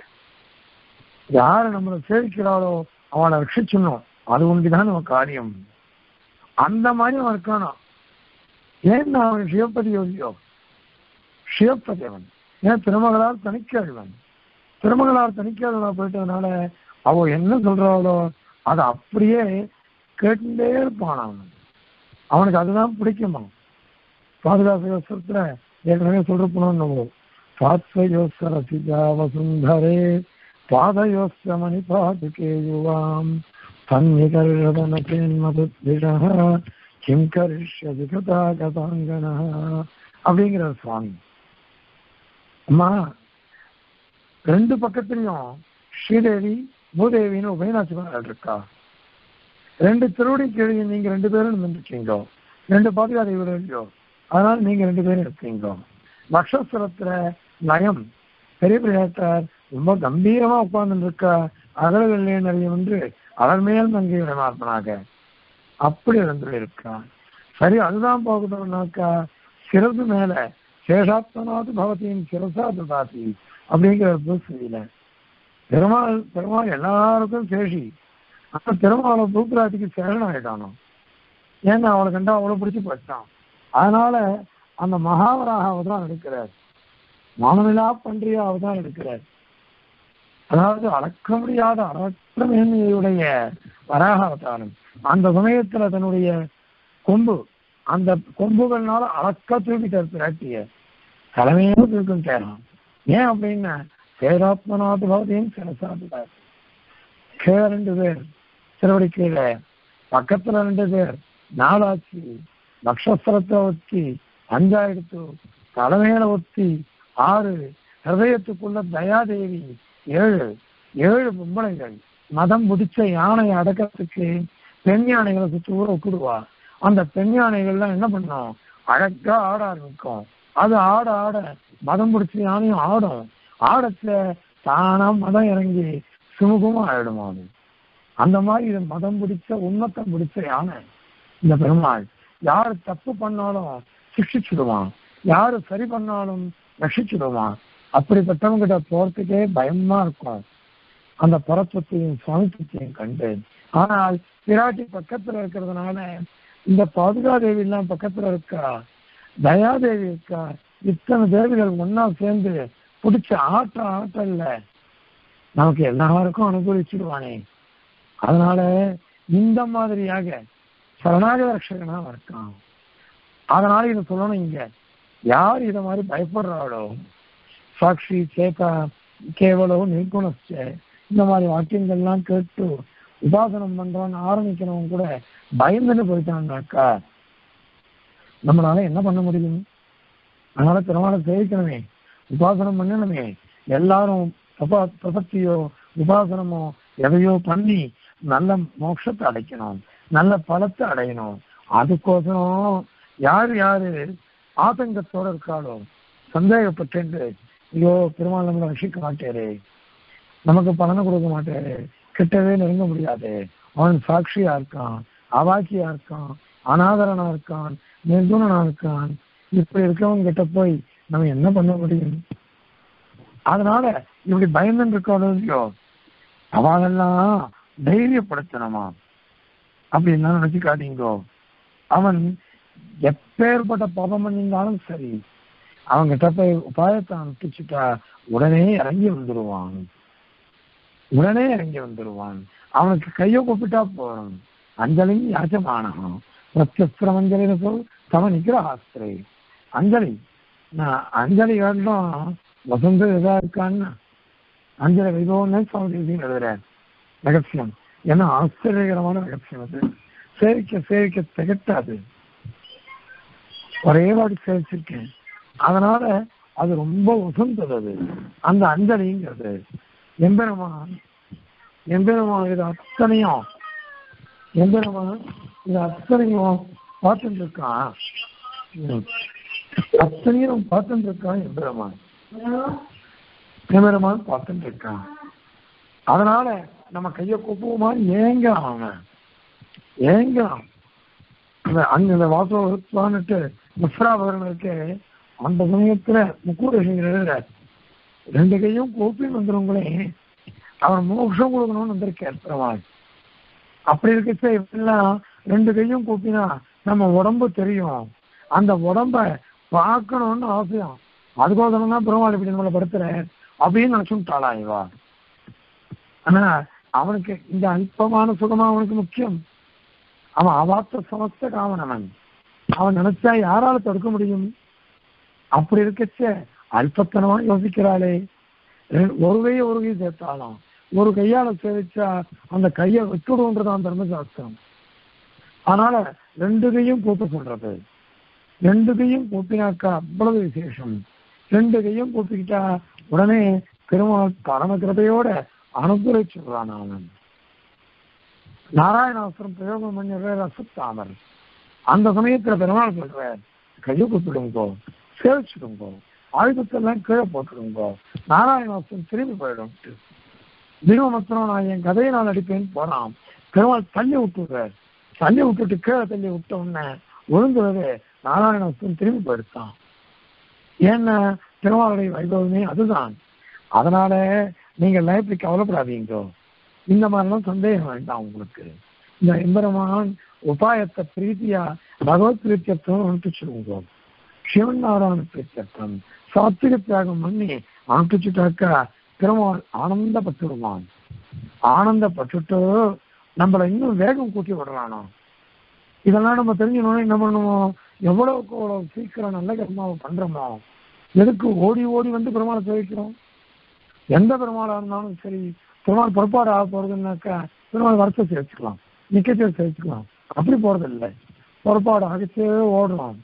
யாரு நம்மளை சேவிக்கிறாளோ அவனை ரட்சிச்சிடணும் அது ஒன்றுதான் நம்ம காரியம் அந்த மாதிரி அவன் இருக்கானா ஏன் அவன் சிவப்பதி யோகியோ சிவப்பதி அவன் ஏன் திருமகளால் தணிக்காதவன் திருமகளால் தணிக்காதவனா போயிட்டதுனால அவ என்ன சொல்றாளோ அதை அப்படியே கேட்டுட்டே இருப்பான் அவன் அவனுக்கு அதுதான் பிடிக்குமா பாதுகாப்பு யோசத்துல ஏற்கனவே சொல்றப்பணும் சாத்வயோஸ்வர சிஜா வசுந்தரே பாதயோஸ்ய மணி பாதுகே யுவாம் தன்னிகர்ஷதனேன்மதுத்விஷா கிம் கரிஷ்யதி கதா கதாங்கன அப்படிங்கிறார் சுவாமி அம்மா ரெண்டு பக்கத்துலயும் ஸ்ரீதேவி பூதேவின்னு உபயநாச்சிமார்கள் இருக்கா ரெண்டு திருவடி கீழே நீங்க ரெண்டு பேரும் நின்றுக்கீங்க ரெண்டு பாதுகாப்பு இல்லையோ அதனால நீங்க ரெண்டு பேரும் இருக்கீங்க நக்ஷத்திரத்துல லயம் பெரிய பிரியாட்டார் ரொம்ப கம்பீரமா உட்கார்ந்து இருக்கா அகல வெள்ளைய நிறைய என்று அவர் மேல் தங்கி விடமார்த்தனாக அப்படி இருந்து இருக்கான் சரி அதுதான் போகணும்னாக்கா சிறது மேல சேஷாத்மனாது பவத்தின் சிரசா ததாதி அப்படிங்கிற புதுசுல பெருமாள் பெருமாள் எல்லாருக்கும் சேஷி ஆனா பெருமாளை பூக்குராட்டிக்கு சேரன் ஆயிட்டானோ ஏன்னா அவளை கண்டா அவ்வளவு பிடிச்சு போயிட்டான் அதனால அந்த மகாவராக தான் எடுக்கிறார் மானமில்லா பன்றியாக தான் எடுக்கிறார் அதாவது அளக்க முடியாத அளற்ற மேன்மையுடைய வராக அவதாரம் அந்த சமயத்துல தன்னுடைய கொம்பு அந்த கொம்புகள்னால அளக்க தூக்கிட்டார் பிராட்டிய தலைமையாக தூக்கம் சேரும் ஏன் அப்படின்னா சேராத்மநாத பவதியும் சிரசாதுதார் கீழே ரெண்டு பேர் திருவடி கீழே பக்கத்துல ரெண்டு பேர் நாலாச்சு நக்ஷத்திரத்தை ஒத்தி அஞ்சா எடுத்து தலைமையில ஒத்தி ஆறு ஹிருதயத்துக்குள்ள தயாதேவி ஏழு ஏழு பொம்பளைகள் மதம் முடிச்ச யானையை அடக்கிறதுக்கு பெண் யானைகளை சுற்றி ஊற விட்டுடுவா அந்த பெண் யானைகள்லாம் என்ன பண்ணும் அழகா ஆட ஆரம்பிக்கும் அது ஆட ஆட மதம் பிடிச்ச யானையும் ஆடும் ஆடத்துல தானா மதம் இறங்கி சுமூகமா ஆயிடுமா அது அந்த மாதிரி இது மதம் பிடிச்ச உண்மத்தம் பிடிச்ச யானை இந்த பெருமாள் யாரு தப்பு பண்ணாலும் சிக்ஷிச்சுடுவான் யாரு சரி பண்ணாலும் ரஷிச்சுடுவான் அப்படிப்பட்டவங்க கிட்ட போறதுக்கே பயமா இருக்கும் அந்த பரத்துவத்தையும் சுவாமித்துவத்தையும் கண்டு ஆனால் பிராட்டி பக்கத்துல இருக்கிறதுனால இந்த பாதுகாதேவி எல்லாம் பக்கத்துல இருக்கா தயாதேவி இருக்கா இத்தனை தேவிகள் ஒன்னா சேர்ந்து பிடிச்ச ஆட்ட ஆட்டல்ல நமக்கு எல்லாருக்கும் அனுகூலிச்சிடுவானே அதனால இந்த மாதிரியாக சரணாகத ரட்சகனா இருக்கான் அதனால இதை சொல்லணும் இங்க யார் இத மாதிரி பயப்படுறாளோ சாட்சி சேதா கேவலோ நிர்குணச்ச இந்த மாதிரி வாக்கியங்கள்லாம் கேட்டு உபாசனம் பண்றான்னு ஆரம்பிக்கிறவங்க கூட பயந்துட்டு போயிட்டாங்கனாக்கா நம்மளால என்ன பண்ண முடியும் அதனால பெருமாளை சேவிக்கணுமே உபாசனம் பண்ணணுமே எல்லாரும் தபா தபத்தியோ உபாசனமோ எதையோ பண்ணி நல்ல மோட்சத்தை அடைக்கணும் நல்ல பலத்தை அடையணும் அதுக்கோசரம் யார் யாரு ஆதங்கத்தோட இருக்காளோ சந்தேகப்பட்டு ஐயோ பெருமாள் நம்மளை ரசிக்க மாட்டாரு நமக்கு பலனை கொடுக்க மாட்டாரு கிட்டவே நெருங்க முடியாது அவன் சாட்சியா இருக்கான் அவாக்கியா இருக்கான் அனாதரனா இருக்கான் நிர்குணனா இருக்கான் இப்படி இருக்கவங்க கிட்ட போய் நம்ம என்ன பண்ண முடியும் அதனால இப்படி பயந்துட்டு இருக்கோம் இல்லையோ அவளெல்லாம் தைரியப்படுத்தணுமா அப்படின்னா நினைச்சுக்காதீங்கோ அவன் எப்பேற்பட்ட பாபம் பண்ணியிருந்தாலும் சரி அவங்கிட்ட போய் உபாயத்தை அனுப்பிச்சுட்டா உடனே இறங்கி வந்துடுவான் உடனே இறங்கி வந்துடுவான் அவனுக்கு கையை கூப்பிட்டா போறோம் அஞ்சலி யாச்சமானகம் பிரத்யஸ்திரம் அஞ்சலி சொல் தவ நிகிரஹாஸ்திரே அஞ்சலி நான் அஞ்சலி காட்டிலும் வசந்த இதா இருக்கான்னு அஞ்சலி வைபவம்னே சுவாமி எழுதுறேன் ரகசியம் ஏன்னா ஆச்சரியகரமான ரகசியம் அது சேவிக்க சேவிக்க திகட்டாது ஒரே வாடி சேவிச்சிருக்கேன் அதனால அது ரொம்ப உசந்தது அது அந்த அஞ்சலிங்கிறது எம்பெருமான் எம்பெருமான் இது அத்தனையும் எம்பெருமான் இது அத்தனையும் பார்த்துட்டு இருக்கான் ம். அத்தனையும் பார்த்துட்டு இருக்கான் எம்பெருமான் எம்பெருமான் பார்த்துட்டு இருக்கான் அதனால நம்ம கையை கூப்புவோமா ஏங்கலாம் அவன் ஏங்கலாம் அந்த அங்க இந்த வாசவத்துவான்னுட்டு முஸ்ராபகரன் இருக்கு அந்த சமயத்துல முக்கூரசிங்கர் எழுதுறார் ரெண்டு கையும் கூப்பி வந்துருங்களே அவன் மோட்சம் கொடுக்கணும்னு வந்திருக்கார் பெருமாள் அப்படி இருக்கச்ச இப்பெல்லாம் ரெண்டு கையும் கூப்பினா நம்ம உடம்பு தெரியும் அந்த உடம்ப பார்க்கணும்னு அவசியம் அதுக்கோசரம் தான் பெருமாள் இப்படி நம்மளை படுத்துறேன் அப்படின்னு நினைச்சுட்டாளா இவா ஆனா அவனுக்கு இந்த அல்பமான சுகமா அவனுக்கு முக்கியம் அவன் அவாத்த சமஸ்த காவனவன் அவன் நினைச்சா யாரால தடுக்க முடியும் அப்படி இருக்கச்ச அல்பத்தனமா யோசிக்கிறாளே ரெ- ஒரு கையை ஒரு கை சேர்த்தாலும் ஒரு கையால சேவிச்சா அந்த கையை விட்டுடுன்றதான் தர்மசாஸ்திரம் அதனால ரெண்டு கையும் கூப்ப சொல்றது ரெண்டு கையும் கூப்பினாக்கா அவ்வளவு விசேஷம் ரெண்டு கையும் கூப்பிக்கிட்டா உடனே பெருமாள் பரம கிருபையோட அனுகிரகிச்சுடுறான் அவன் நாராயணாசுரம் பிரயோகம் பண்ணிடுற ரசத்தாமர் அந்த சமயத்துல பெருமாள் சொல்றார் கையை கூப்பிடுங்கோ சேவிச்சுடுங்கோ ஆயுதத்தெல்லாம் கீழே போட்டுடுங்கோ நாராயணாசுரம் திரும்பி போயிடும் தினமத்திரம் நான் என் கதையை நான் அடிப்பேன்னு போறான் பெருமாள் தள்ளி விட்டுறார் தள்ளி விட்டுட்டு கீழே தள்ளி விட்ட உடனே விழுந்துறது நாராயணாசுரம் திரும்பி போயிடுத்தான் ஏன்னா திருமாவளுடைய வைபவமே அதுதான் அதனால நீங்க லைஃப்ல கவலைப்படாதீங்க இந்த மாதிரிலாம் சந்தேகம் வேண்டாம் உங்களுக்கு இந்த எம்பெருமான் உபாயத்தை பிரீத்தியா பகவத் பிரீத்தியத்துவம் அனுப்பிச்சிருவோங்க சிவன் நாராயண பிரீத்தியர்த்தம் சாத்விக தியாகம் பண்ணி அனுப்பிச்சுட்டாக்கா திருமால் ஆனந்தப்பட்டுடுவான் ஆனந்தப்பட்டுட்டு நம்மளை இன்னும் வேகம் கூட்டி விடுறானோ இதெல்லாம் நம்ம தெரிஞ்சுக்கணும் என்ன பண்ணுவோம் எவ்வளவுக்கு எவ்வளவு சீக்கிரம் நல்ல கர்மாவை பண்றோமோ எதுக்கு ஓடி ஓடி வந்து பெருமாளை சேவிக்கிறோம் எந்த பெருமாளா இருந்தாலும் சரி பெருமாள் புறப்பாடு ஆக போறதுன்னாக்கா பெருமாள் வரத்தை சேர்த்துக்கலாம் நிக்கச்சே சேர்த்துக்கலாம் அப்படி போறது இல்லை புறப்பாடு ஆகச்சே ஓடுறோம்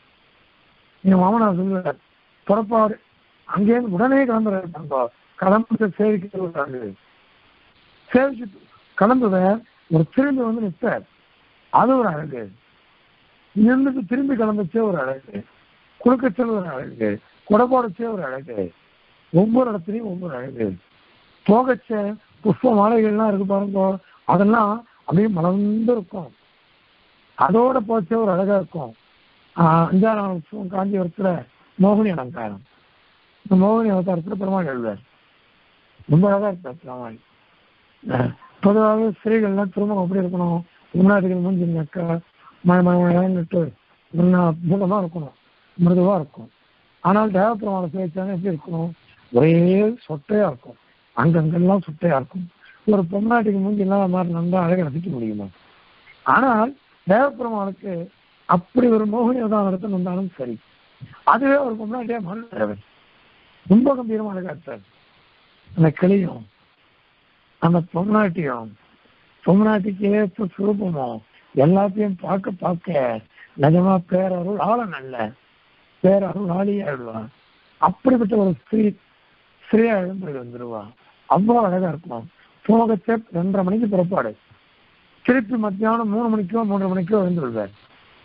என் மாமனார் சொல்லுவார் புறப்பாடு அங்கேருந்து உடனே கிளம்புறாரு கிளம்புற சேவிக்கிறாரு சேவிச்சுட்டு கிளம்புவ ஒரு திரும்பி வந்து நிற்பார் அது ஒரு அழகு இங்கிருந்து திரும்பி கிளம்பச்சே ஒரு அழகு குறுக்கச்சல் ஒரு அழகு குடப்பாடச்சே ஒரு அழகு ஒவ்வொரு இடத்துலையும் ஒவ்வொரு அழகு போகச்ச புஷ்ப மாலைகள்லாம் இருக்கு பாருங்க அதெல்லாம் அப்படியே மலர்ந்து இருக்கும் அதோட போச்சே ஒரு அழகா இருக்கும் ஆஹ் அஞ்சாறாம் வருஷம் காஞ்சிபுரத்துல மோகினி அலங்காரம் இந்த மோகினி அவதாரத்துல பெருமாள் எழுதார் ரொம்ப அழகா இருப்பார் பெருமாள் அஹ் பொதுவாகவே ஸ்திரீகள்லாம் திருமணம் எப்படி இருக்கணும் முன்னாடிகள் முடிஞ்சுனாக்கா மழை மழை மழைன்னுட்டு அற்புதமா இருக்கணும் மிருதுவா இருக்கும் ஆனால் தேவப்பெருமாளை சேர்த்தாங்க எப்படி இருக்கணும் ஒரே சொட்டையா இருக்கும் அங்கங்கெல்லாம் சொட்டையா இருக்கும் ஒரு பொம்னாட்டிக்கு மூஞ்சி இல்லாத மாதிரி நல்லா அழகை ரசிக்க முடியுமா ஆனால் தேவப்பெருமாளுக்கு அப்படி ஒரு மோகினி அவதாரத்தை வந்தாலும் சரி அதுவே ஒரு பொம்னாட்டியா மாறினவர் ரொம்ப கம்பீரமா அழகா இருப்பார் அந்த கிளியும் அந்த பொம்னாட்டியும் பொம்னாட்டிக்கு ஏற்ப சுரூபமோ எல்லாத்தையும் பார்க்க பார்க்க நிஜமா பேரருள் ஆள நல்ல பேரருள் ஆளியாயிடுவா அப்படிப்பட்ட ஒரு ஸ்திரீ ஸ்திரீயா எழும்புறது வந்துடுவா அவ்வளவு அழகா இருக்கும் போகச்சே ரெண்டரை மணிக்கு புறப்பாடு திருப்பி மத்தியானம் மூணு மணிக்கோ மூன்றரை மணிக்கோ எழுந்துருவார்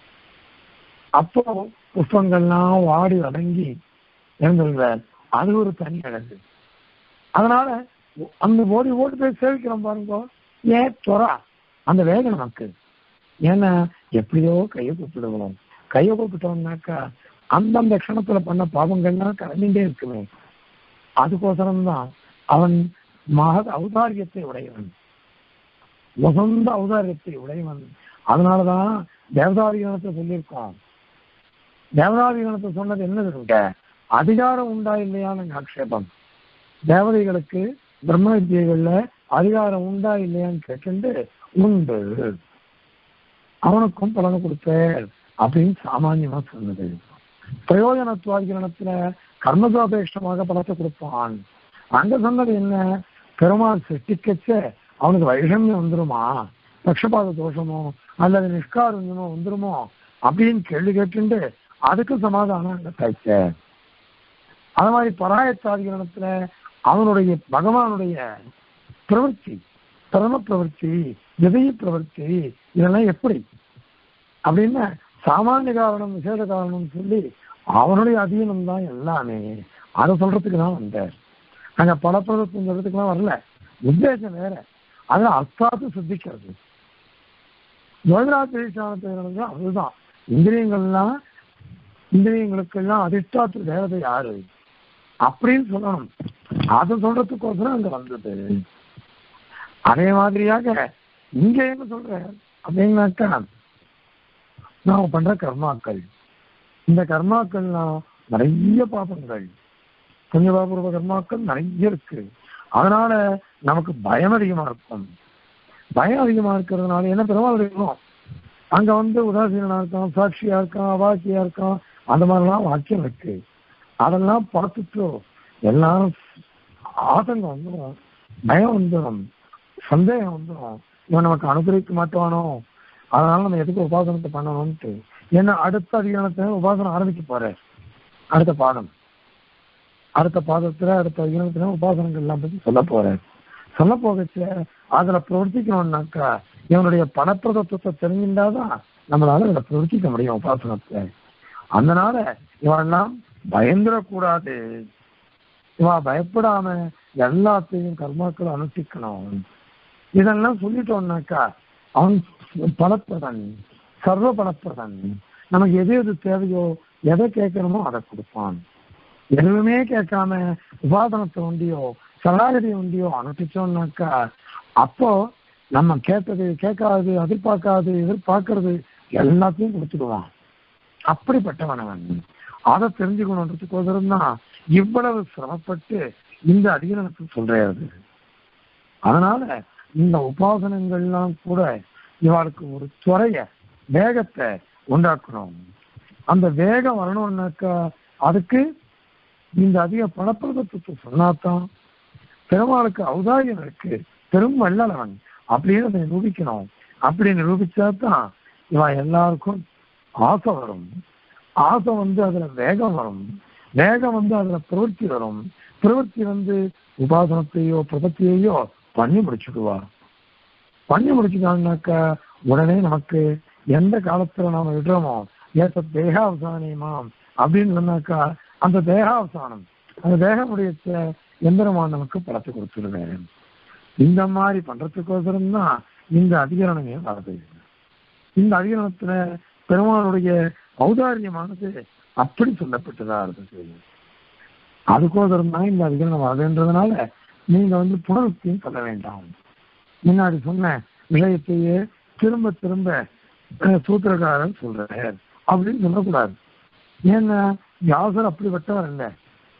அப்போ புஷ்பங்கள்லாம் வாடி அடங்கி எழுந்துருவார் அது ஒரு தனி அழகு அதனால அந்த ஓடி ஓடி போய் சேவிக்கிறோம் பாருங்க ஏன் துறா அந்த வேகம் நமக்கு ஏன்னா எப்படியோ கையை கூப்பிடுவோம் கையை கூப்பிட்டோம்னாக்கா அந்தந்த க்ஷணத்துல பண்ண பாவங்கள்லாம் கலந்துட்டே இருக்குமே அதுக்கோசரம்தான் அவன் மகத ஔதாரியத்தை உடையவன் வசந்த ஔதாரியத்தை உடையவன் அதனாலதான் தேவதாதிகரணத்தை சொல்லியிருக்கோம் தேவதாதிகரணத்தை சொன்னது என்னது இங்க? அதிகாரம் உண்டா இல்லையான்னு ஆக்ஷேபம் தேவதைகளுக்கு பிரம்ம வித்தியைகள்ல அதிகாரம் உண்டா இல்லையான்னு கேட்டு உண்டு அவனுக்கும் பலனை கொடுப்பேன் அப்படின்னு சாமானியமா சொன்னது பிரயோஜனத்துவாதிகரணத்துல கர்மசாபேஷ்டமாக பலத்தை கொடுப்பான் அங்க சொன்னது என்ன பெருமாள் சிருஷ்டிக்கச்ச அவனுக்கு வைஷமியம் வந்துருமா பட்சபாத தோஷமோ அல்லது நிஷ்காருண்யமோ வந்துருமோ அப்படின்னு கேள்வி கேட்டுண்டு அதுக்கு சமாதானம் அங்க தைச்ச அது மாதிரி பராயத்தாதிகரணத்துல அவனுடைய பகவானுடைய பிரவൃத்தி பரம பிரவൃத்தி விதய பிரவൃத்தி இதெல்லாம் எப்படி அப்படின்னு சாமானிய காரணம் விசேஷ காரணம் சொல்லி அவனுடைய அதீனம் தான் எல்லாமே அதை சொல்றதுக்கு தான் வந்தார் அங்க பலப்பிரதத்துவம் சொல்றதுக்குலாம் வரல உத்தேசம் வேற அதுல அஸ்தாத்து சித்திக்கிறது யோகராத்திரிசானத்தை அதுதான் இந்திரியங்கள்லாம் இந்திரியங்களுக்கெல்லாம் அதிஷ்டாத்து தேவதை யாரு அப்படின்னு சொல்லணும் அதை சொல்றதுக்கோசரம் அங்க வந்தது அதே மாதிரியாக இங்க என்ன சொல்ற அப்படின்னாக்கா நாம பண்ற கர்மாக்கள் இந்த கர்மாக்கள்லாம் நிறைய பாபங்கள் புண்ணியபாபூர்வ கர்மாக்கள் நிறைய இருக்கு அதனால நமக்கு பயம் அதிகமா இருக்கும் பயம் அதிகமா இருக்கிறதுனால என்ன பெருமாள் இருக்கணும் அங்க வந்து உதாசீனா இருக்கான் சாட்சியா இருக்கான் அவாக்கியா இருக்கான் அந்த மாதிரிலாம் வாக்கியம் இருக்கு அதெல்லாம் பார்த்துட்டு எல்லாரும் ஆதங்கம் வந்துடும் பயம் வந்துடும் சந்தேகம் வந்துடும் இவன் நமக்கு அனுகிரகிக்க மாட்டானோ அதனால நம்ம எதுக்கு உபாசனத்தை பண்ணணும்ட்டு ஏன்னா அடுத்த அதிகாரத்தை உபாசனம் ஆரம்பிக்க போற அடுத்த பாடம் அடுத்த பாதத்துல அடுத்த அதிகாரத்துல உபாசனங்கள் எல்லாம் பத்தி சொல்ல போறேன் சொல்ல போகச்சு அதுல பிரவர்த்திக்கணும்னாக்கா இவனுடைய பணப்பிரதத்துவத்தை தெரிஞ்சிருந்தாதான் நம்மளால இதுல பிரவர்த்திக்க முடியும் உபாசனத்துல அதனால இவெல்லாம் பயந்துடக்கூடாது இவா பயப்படாம எல்லாத்தையும் கர்மாக்களை அனுஷ்டிக்கணும் இதெல்லாம் சொல்லிட்டோம்னாக்கா அவன் பலப்பிரதன் சர்வ பலப்பிரதன் நமக்கு எது எது தேவையோ எதை கேட்கணுமோ அதை கொடுப்பான் எதுவுமே கேட்காம உபாதனத்தை உண்டியோ சரணாகதி உண்டியோ அனுஷ்டிச்சோம்னாக்கா அப்போ நம்ம கேட்டது கேட்காது எதிர்பார்க்காது எதிர்பார்க்கறது எல்லாத்தையும் கொடுத்துடுவான் அப்படிப்பட்டவன் அவன் அதை தெரிஞ்சுக்கணுன்றதுக்கோசரம் தான் இவ்வளவு சிரமப்பட்டு இந்த அதிகாரத்தை சொல்றாரு அதனால இந்த உபாசனங்கள்லாம் கூட இவளுக்கு ஒரு துறைய வேகத்தை உண்டாக்கணும் அந்த வேகம் வரணும்னாக்கா அதுக்கு இந்த அதிக பணப்பிரதத்துவத்தை சொன்னாதான் பெருமாளுக்கு ஔதாரியம் இருக்கு பெரும் வல்லவன் அப்படின்னு அதை நிரூபிக்கணும் அப்படி நிரூபிச்சா தான் இவன் எல்லாருக்கும் ஆசை வரும் ஆசை வந்து அதுல வேகம் வரும் வேகம் வந்து அதுல பிரவൃத்தி வரும் பிரவൃத்தி வந்து உபாசனத்தையோ பிரபத்தியையோ பண்ணி முடிச்சுடுவா பண்ணி முடிச்சுட்டாங்கனாக்கா உடனே நமக்கு எந்த காலத்துல நாம விடுறோமோ ஏத்த தேகாவசானியமாம் அப்படின்னு சொன்னாக்கா அந்த தேகாவசானம் அந்த தேகமுடைய எந்திரமான நமக்கு படத்தை கொடுத்துருவேன் இந்த மாதிரி பண்றதுக்கோசரம் தான் இந்த அதிகரணமே வருது இந்த அதிகரணத்துல பெருமானுடைய ஔதாரியமானது அப்படி சொல்லப்பட்டதா இருந்தது அதுக்கோசரம் தான் இந்த அதிகரணம் வருதுன்றதுனால நீங்க வந்து புனருக்தியும் சொல்ல வேண்டாம் முன்னாடி சொன்ன விஷயத்தையே திரும்ப திரும்ப அஹ், சூத்திரக்காரன் சொல்றார் அப்படின்னு சொல்லக்கூடாது ஏன்னா வியாசர் அப்படிப்பட்டவர் இல்லை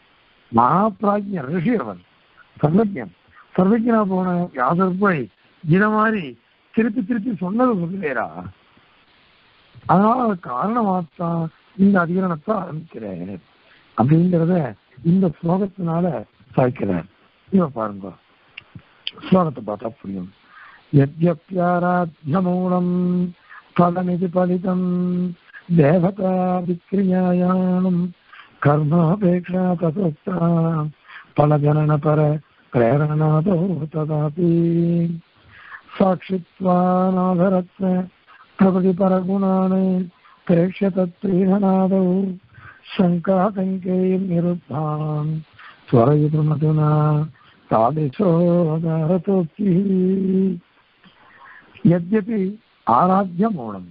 மகாபிராஜ்யர் ரிஷி அவர் சர்வஜன் சர்வஜனா போன வியாசர் போய் இத மாதிரி திருப்பி திருப்பி சொன்னது சொல்லுவேரா அதனால அது காரணமாத்தான் இந்த அதிகரணத்தை ஆரம்பிக்கிறேன் அப்படிங்கிறத இந்த ஸ்லோகத்தினால சாய்க்கிறார் இவ பாருங்க ஸ்லோகத்தை பார்த்தா புரியும் यद्यप्याराध्यमूलम् फलमिति फलितम् देवता विक्रियायाम् कर्मापेक्षा तथोक्ता फलजननपर प्रेरणादौ तदापि साक्षित्वानाधरत्व प्रकृतिपरगुणान् प्रेक्ष्य तत्प्रीणनादौ शङ्काशङ्कैः निरुद्धान् स्वरयितुमधुना तादृशोदारतोक्तिः எத்யபி ஆராத்திய மூலம்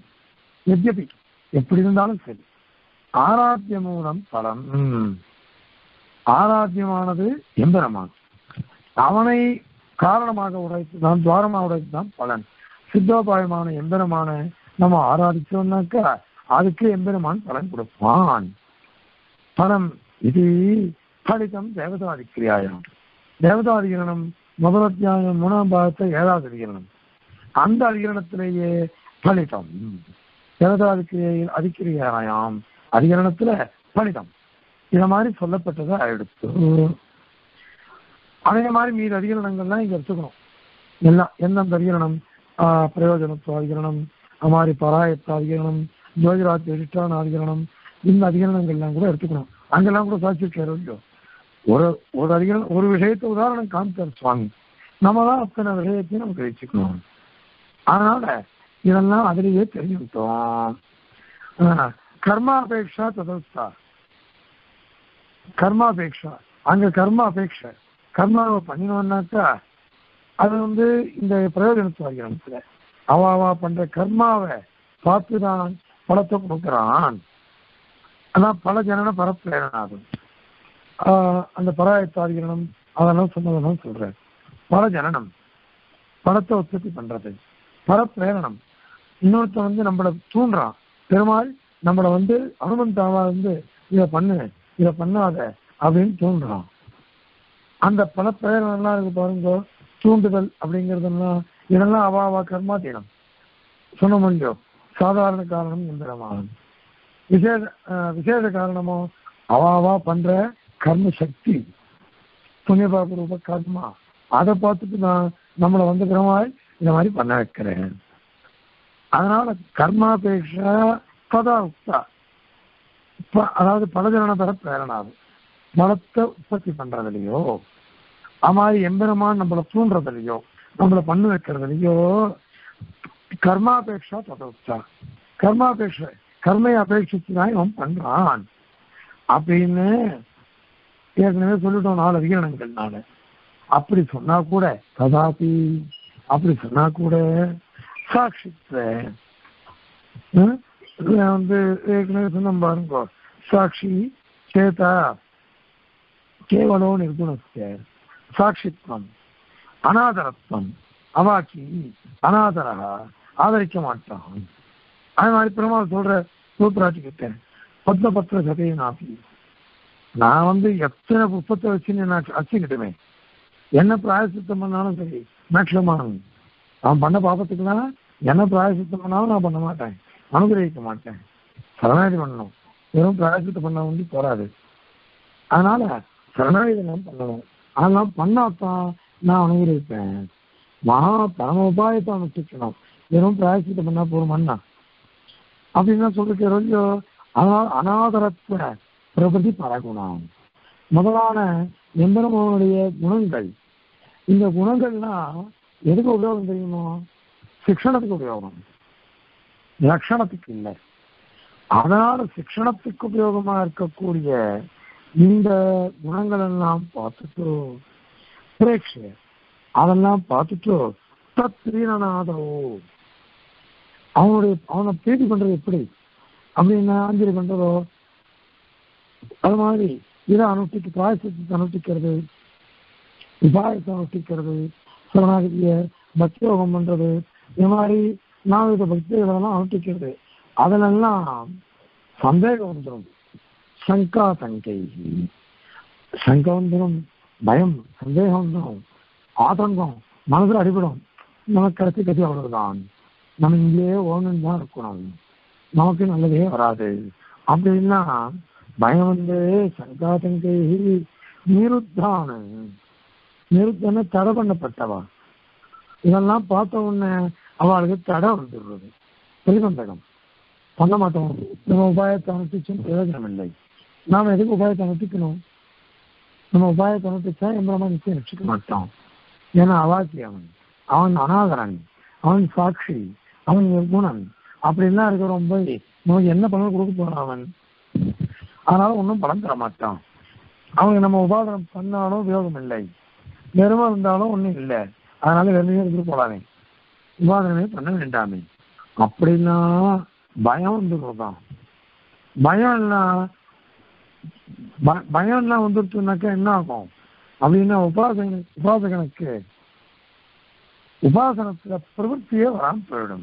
எத்யபி எப்படி இருந்தாலும் சரி ஆராத்திய மூலம் பலம் ஆராத்தியமானது எம்பெருமான் அவனை காரணமாக உடைத்து தான் துவாரமாக உடைத்து தான் பலன் சித்தோபாயமான எம்பெருமான நம்ம ஆராதிச்சோம்னாக்கா அதுக்கு எம்பெருமான் பலன் கொடுப்பான் பலம் இது பலிதம் தேவதாதிக்கிரியாயம் தேவதாதிகரணம் முதல் அத்தியாயம் மூணாம் பாகத்தை ஏழாவது அதிகரணம் அந்த அதிகரணத்திலேயே பலிதம் தேவதாதிக்கிரியில் அதிக்கிரியாயாம் அதிகரணத்துல பலிதம் இத மாதிரி சொல்லப்பட்டதை எடுத்து அதே மாதிரி மீது அதிகரணங்கள்லாம் இங்க எடுத்துக்கணும் எல்லாம் எந்தெந்த அதிகரணம் ஆஹ், பிரயோஜனத்துவ அதிகரணம் அது மாதிரி பராயத்த அதிகரணம் ஜோதிராத் எடிட்டான அதிகரணம் இந்த அதிகரணங்கள்லாம் கூட எடுத்துக்கணும் அங்கெல்லாம் கூட சாட்சி இல்லையோ ஒரு ஒரு அதிகரணம் ஒரு விஷயத்தை உதாரணம் காமித்தார் சுவாமி நம்ம தான் அத்தனை விஷயத்தையும் நம்ம கிரகிச்சுக்கணும் அதனால இதெல்லாம் அதிலேயே தெரிஞ்சுக்கிட்டோம் ஆஹ், கர்மாபேக்ஷா ததஸ்தா கர்மாபேக்ஷா அங்க கர்மா அபேட்சை கர்மாவை பண்ணினோம்னாக்கா அது வந்து இந்த பிரயோஜனத்துவ அதிகரணத்துல அவ அவ பண்ற கர்மாவை பார்த்து தான் பலத்தை கொடுக்குறான் அதான் பல ஜனன பரப்பிரேரணாகும் ஆஹ் அந்த பராயத்தாதிகரணம் அதெல்லாம் சொன்னதெல்லாம் சொல்றேன் பல ஜனனம் படத்தை உற்பத்தி பண்றது பரப்பிரேரணம் இன்னொருத்த வந்து நம்மள தூண்டுறான் பெருமாள் நம்மள வந்து அனுமந்தாவா வந்து இதை பண்ணு இதை பண்ணாத அப்படின்னு தூண்டுறான் அந்த பல பிரேரணெல்லாம் இருக்கு பாருங்க தூண்டுதல் அப்படிங்கிறதெல்லாம் இதெல்லாம் அவா அவா கர்மாதீனம் சொன்ன முடியும் சாதாரண காரணம் எந்திரமாகும் விசேஷ அஹ், விசேஷ காரணமோ அவாவா பண்ற கர்ம சக்தி புண்ணியபாப ரூப கர்மா அதை பார்த்துட்டு நான் நம்மளை வந்து பெருமாள் இந்த மாதிரி பண்ண வைக்கிறேன் அதனால கர்மாபேட்சா பதா உக்தா ப- அதாவது பலஜன பெற பிரேரணாது பலத்தை உற்பத்தி பண்றதுலையோ அது மாதிரி எம்பெருமான் நம்மளை தூண்டுறதுலையோ நம்மளை பண்ணு வைக்கிறதுலையோ கர்மாபேட்சா ததோக்தா கர்மாபேட்சை கர்மையை அபேட்சித்து தான் இவன் பண்றான் அப்படின்னு ஏற்கனவே சொல்லிட்டோம் நாலு அதிகரணங்கள்னால அப்படி சொன்னா கூட ததாபி அப்படி சொன்னா கூட சாட்சித்த ஹம்? இதுல வந்து ஏற்கனவே சொன்ன பாருங்க சாட்சி சேதா கேவலோ நிர்குணஸ்ய சாட்சித்வம் அனாதரத்வம் அவாக்கி அனாதரா ஆதரிக்க மாட்டான் அது மாதிரி பெருமாள் சொல்ற சூப்பராட்சி கிட்ட பத்ம பத்திர சதையை நாப்பி நான் வந்து எத்தனை புஷ்பத்தை வச்சு நான் அச்சுக்கிட்டுமே என்ன பிராயசித்தம் பண்ணாலும் சரி மேக்ஷமானவன் அவன் பண்ண பாபத்துக்குலாம் என்ன பிராயசித்தம் பண்ணாலும் நான் பண்ண மாட்டேன் அனுகிரகிக்க மாட்டேன் சரணாகதி பண்ணணும் வெறும் பிராயசித்தம் பண்ண வந்து போராது அதனால சரணாகதி நான் பண்ணணும் அதெல்லாம் பண்ணாதான் நான் அனுகிரகிப்பேன் மகா பரம உபாயத்தை அனுஷ்டிக்கணும் வெறும் பிராயசித்தம் பண்ணா போருமண்ணா அப்படின்னு சொல்லிருக்க இல்லையோ அதனால அனாதரத்துவ பிரபதி பரகுணம் முதலான எம்பெருமானுடைய குணங்கள் இந்த குணங்கள்லாம் எதுக்கு உபயோகம் தெரியுமோ சிக்ஷணத்துக்கு உபயோகம் லட்சணத்துக்கு இல்லை அதனால சிக்ஷணத்துக்கு உபயோகமா இருக்கக்கூடிய இந்த குணங்கள் எல்லாம் பார்த்துட்டு பிரேட்சை அதெல்லாம் பார்த்துட்டு தத்ரீனநாதோ அவனுடைய அவனை பிரீதி பண்றது எப்படி அப்படின்னா அஞ்சலி பண்றதோ அது மாதிரி இதை அனுஷ்டிக்கு பிராயசத்தை அனுஷ்டிக்கிறது உபாயத்தை அனுஷ்டிக்கிறது சரணாகதிய பக்தியோகம் பண்றது இது மாதிரி நாவித பக்திகளெல்லாம் அனுஷ்டிக்கிறது அதிலெல்லாம் சந்தேகம் வந்துடும் சங்கா தங்கை சங்கம் வந்துடும் பயம் சந்தேகம் வந்துடும் ஆதங்கம் மனதில் அடிபடும் நமக்கு கடைசி கதி அவ்வளவுதான் நம்ம இங்கேயே ஓணும் தான் இருக்கணும் நமக்கு நல்லதே வராது அப்படின்னா பயம் வந்து சங்காதங்கை நிருத்தான நிருத்தன தடை பண்ணப்பட்டவா இதெல்லாம் பார்த்த உடனே அவளுக்கு தடை வந்துடுறது பிரதிபந்தகம் பண்ண மாட்டோம் நம்ம உபாயத்தை அனுப்பிச்சும் பிரயோஜனம் இல்லை நாம எதுக்கு உபாயத்தை அனுப்பிக்கணும் நம்ம உபாயத்தை அனுப்பிச்சா எம்பரமா நிச்சயம் ரட்சிக்க மாட்டோம் ஏன்னா அவாச்சி அவன் அவன் அனாதரன் அவன் சாட்சி அவன் நிர்குணன் அப்படின்லாம் இருக்கிறவன் போய் நமக்கு என்ன பலன் கொடுக்க போறான் அவன் அதனால ஒன்றும் பலன் தர மாட்டான் அவங்க நம்ம உபாதனம் பண்ணாலும் உபயோகம் இல்லை வெறுமா இருந்தாலும் ஒன்றும் இல்லை அதனால வெறுமையே எடுத்துட்டு போடாதே உபாதனமே பண்ண வேண்டாமே அப்படின்னா பயம் வந்துடுறதான் பயம் எல்லாம் ப- பயம்லாம் வந்துருச்சுனாக்கா என்ன ஆகும் அப்படின்னா உபாசன உபாசகனுக்கு உபாசனத்துல பிரவൃத்தியே வராம போயிடும்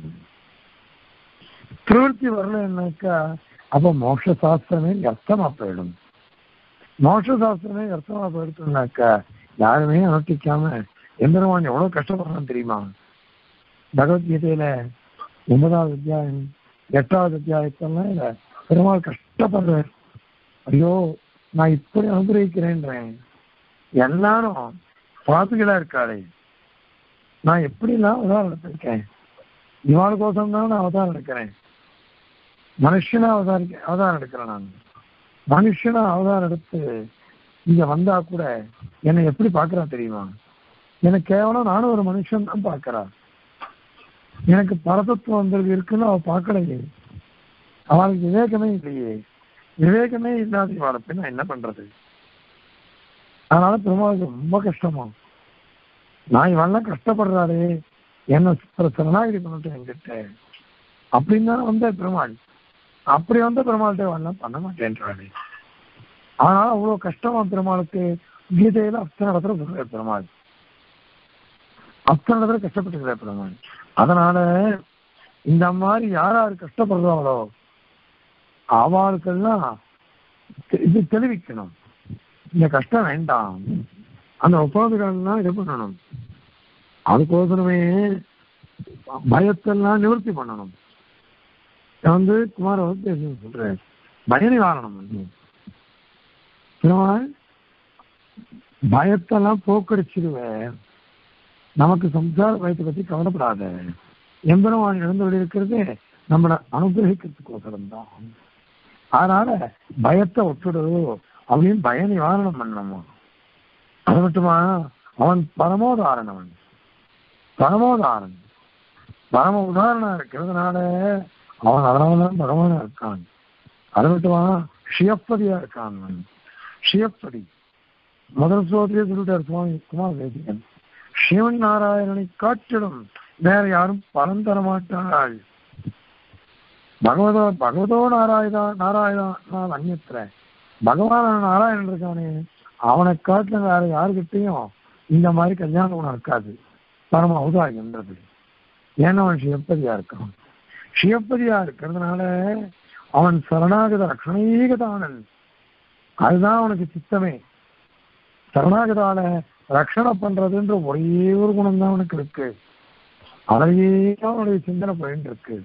பிரவೃத்தி வரலன்னாக்கா அப்ப மோட்ச சாஸ்திரமே அர்த்தமா போயிடும் மோட்ச சாஸ்திரமே அர்த்தமா போயிடுச்சுனாக்கா யாருமே அனுஷ்டிக்காம எந்திரவான் எவ்வளவு கஷ்டப்படுறான் தெரியுமா பகவத்கீதையில ஒன்பதாவது அத்தியாயம் எட்டாவது அத்தியாயத்தெல்லாம் இல்ல பெருமாள் கஷ்டப்படுறார் ஐயோ நான் இப்படி அனுகிரகிக்கிறேன்றேன் எல்லாரும் பாத்துகளா இருக்காளே நான் எப்படிலாம் அவதாரம் எடுத்திருக்கேன் இவாளுக்கோசம் தான் நான் அவதாரம் எடுக்கிறேன் மனுஷனா அவதாரிக்க அவதாரம் எடுக்கிறேன் நான் மனுஷனா அவதாரம் எடுத்து இங்க வந்தா கூட என்னை எப்படி பாக்குறா தெரியுமா எனக்கு கேவலம் நானும் ஒரு மனுஷன் தான் பாக்குறா எனக்கு பரதத்துவம் வந்திருக்கு இருக்குன்னு அவ பார்க்கலையே அவளுக்கு விவேகமே இல்லையே விவேகமே இல்லாத இவாளை நான் என்ன பண்றது அதனால பெருமாளுக்கு ரொம்ப கஷ்டமா நான் இவெல்லாம் கஷ்டப்படுறாரு என்ன சித்திர சரணாகிரி பண்ணட்டும் என்கிட்ட அப்படின்னு தான் வந்த பெருமாள் அப்படி வந்த பெருமாள்கிட்ட இவெல்லாம் பண்ண மாட்டேன்றாரு ஆனால் அவ்வளவு கஷ்டமா பெருமாளுக்கு கீதையில அத்தனை இடத்துல சொல்றாரு பெருமாள் அத்தனை இடத்துல கஷ்டப்பட்டுக்கிறார் பெருமாள் அதனால இந்த மாதிரி யார் யார் கஷ்டப்படுறாங்களோ அவளுக்கெல்லாம் தெ- இது தெளிவிக்கணும் இந்த கஷ்டம் வேண்டாம் அந்த உபாதைகள்லாம் இது பண்ணணும் அதுக்கோசரமே பயத்தெல்லாம் நிவர்த்தி பண்ணணும் இதை வந்து குமார வந்து சொல்றேன் பய நிவாரணம் வந்து பெருமாள் பயத்தெல்லாம் போக்கடிச்சிருவேன் நமக்கு சம்சார பயத்தை பத்தி கவலைப்படாத எம்பெருமான் இழந்து இருக்கிறது நம்மளை அனுகிரகிக்கிறதுக்கோசரம் தான் அதனால பயத்தை விட்டுடு அப்படின்னு பய நிவாரணம் பண்ணணுமா அது மட்டுமா அவன் பரமோதாரணவன் பரமோதாரணன் பரம உதாரணம் இருக்கிறதுனால அவன் அதனாலதான் பகவானா இருக்கான் அது மட்டுமா ஷியப்பதியா இருக்கான் அவன் ஷியப்பதி முதல் சோதரியே சொல்லிட்டார் சுவாமி குமார் வேதிகன் சிவன் நாராயணனை காட்டிடும் வேற யாரும் பலன் தர மாட்டாள் பகவதோ பகவதோ நாராயணா நாராயணா நான் அந்நியத்துல பகவான் நாராயணன் இருக்கானே அவனை காட்டில வேற யாருக்கிட்டையும் இந்த மாதிரி கல்யாண குணம் இருக்காது பரம ஔதாரியன்றது ஏன்னா அவன் சிவப்பதியா இருக்கான் சிவப்பதியா இருக்கிறதுனால அவன் சரணாகத ரக்ஷணீகதானன் அதுதான் அவனுக்கு சித்தமே சரணாகதால ரக்ஷணை பண்றதுன்ற ஒரே ஒரு குணம் தான் அவனுக்கு இருக்கு அதையே அவனுடைய சிந்தனை போயிட்டு இருக்கு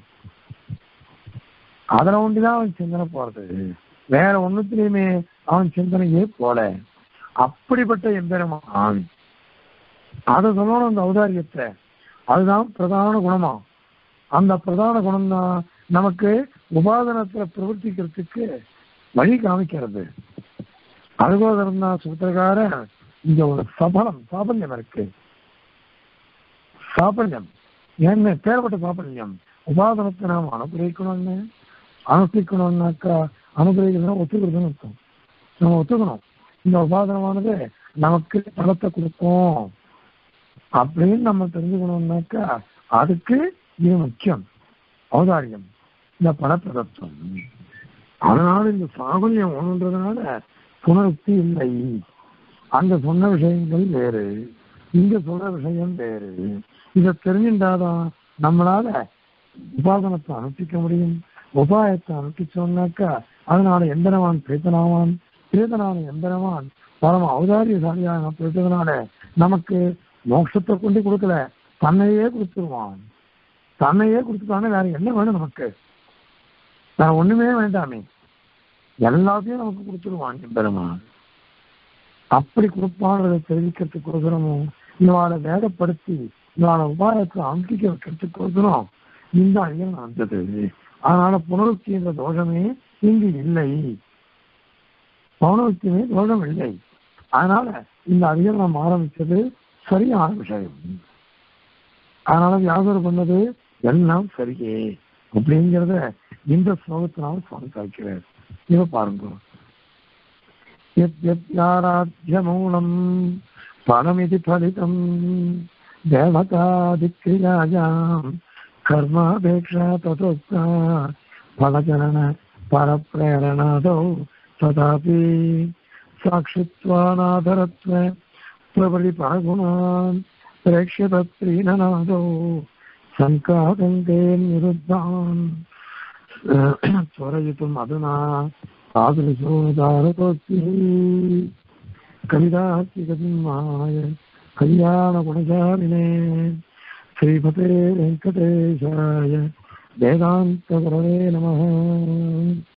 அதுல ஒண்டிதான் அவன் சிந்தனை போறது வேற ஒண்ணுத்திலையுமே அவன் சிந்தனையே போல அப்படிப்பட்ட எம்பெருமான் அதை சொல்லணும் அந்த ஔதாரியத்தை அதுதான் பிரதான குணமா அந்த பிரதான குணம் தான் நமக்கு உபாதனத்துல பிரவர்த்திக்கிறதுக்கு வழி காமிக்கிறது அதுபோதரம் தான் சூத்திரக்கார இங்க ஒரு சபலம் சாபல்யம் இருக்கு சாபல்யம் என்ன பேர்பட்ட சாபல்யம் உபாதனத்தை நாம் அனுகிரகிக்கணும்னு அனுஷ்டிக்கணும்னாக்கா அனுகிரகிக்கணும் ஒத்துக்கிறதுன்னு அர்த்தம் நம்ம ஒத்துக்கணும் இந்த உபாதனமானது நமக்கு பலத்தை கொடுக்கும் அப்படின்னு நம்ம தெரிஞ்சுக்கணும்னாக்கா அதுக்கு இது முக்கியம் அவதாரியம் இந்த பலப்பிரதத்துவம் அதனால இந்த சாகுல்யம் ஒண்ணுன்றதுனால புனருக்தி இல்லை அங்க சொன்ன விஷயங்கள் வேறு இங்க சொல்ற விஷயம் வேறு இதை தெரிஞ்சுட்டாதான் நம்மளால உபாசனத்தை அனுஷ்டிக்க முடியும் உபாயத்தை அனுஷ்டிச்சோம்னாக்கா அதனால எந்திரவான் பிரேத்தனாவான் பிரேத்தனான எந்திரவான் பரம ஔதாரியசாலியாக போயிட்டதுனால நமக்கு மோட்சத்தை கொண்டு கொடுக்கல தன்னையே கொடுத்துருவான் தன்னையே கொடுத்துட்டானே வேற என்ன வேணும் நமக்கு வேற ஒண்ணுமே வேண்டாமே எல்லாத்தையும் நமக்கு கொடுத்துருவான் எம்பெருமான் அப்படி கொடுப்பான்றதை தெரிவிக்கிறதுக்கோசரமும் இவாளை வேதப்படுத்தி இவாளை உபாயத்தை அமுக்கிக்க வைக்கிறதுக்கோசரம் இந்த ஐயம் வந்தது அதனால புனருக்தி என்ற தோஷமே இங்கு இல்லை பௌனருக்தியுமே தோஷம் இல்லை அதனால இந்த அதிகாரம் ஆரம்பிச்சது சரியான விஷயம் அதனால வியாசர் பண்ணது எல்லாம் சரியே அப்படிங்கிறத இந்த ஸ்லோகத்தினால சுவாமி காய்க்கிறார் இவ பாருங்க யத்யாராத்தியமூலம் பலமிதி பலிதம் தேவதாதிக்ரியாயாம் கர்மாபேட்சா ததோக்தா பலச்சரண பரப்பிரேரணாதோ तथापि साक्षित्वानाधरत्व प्रबलिपरगुणान् प्रेक्ष्य तत्प्रीणनादो शङ्काशङ्के निरुद्धान् स्वरयितुम् अधुना तादृशो दारकोऽस्ति कविदास्तिगतिमाय कल्याणगुणचारिणे श्रीपते वेङ्कटेशाय वेदान्तगुरवे नमः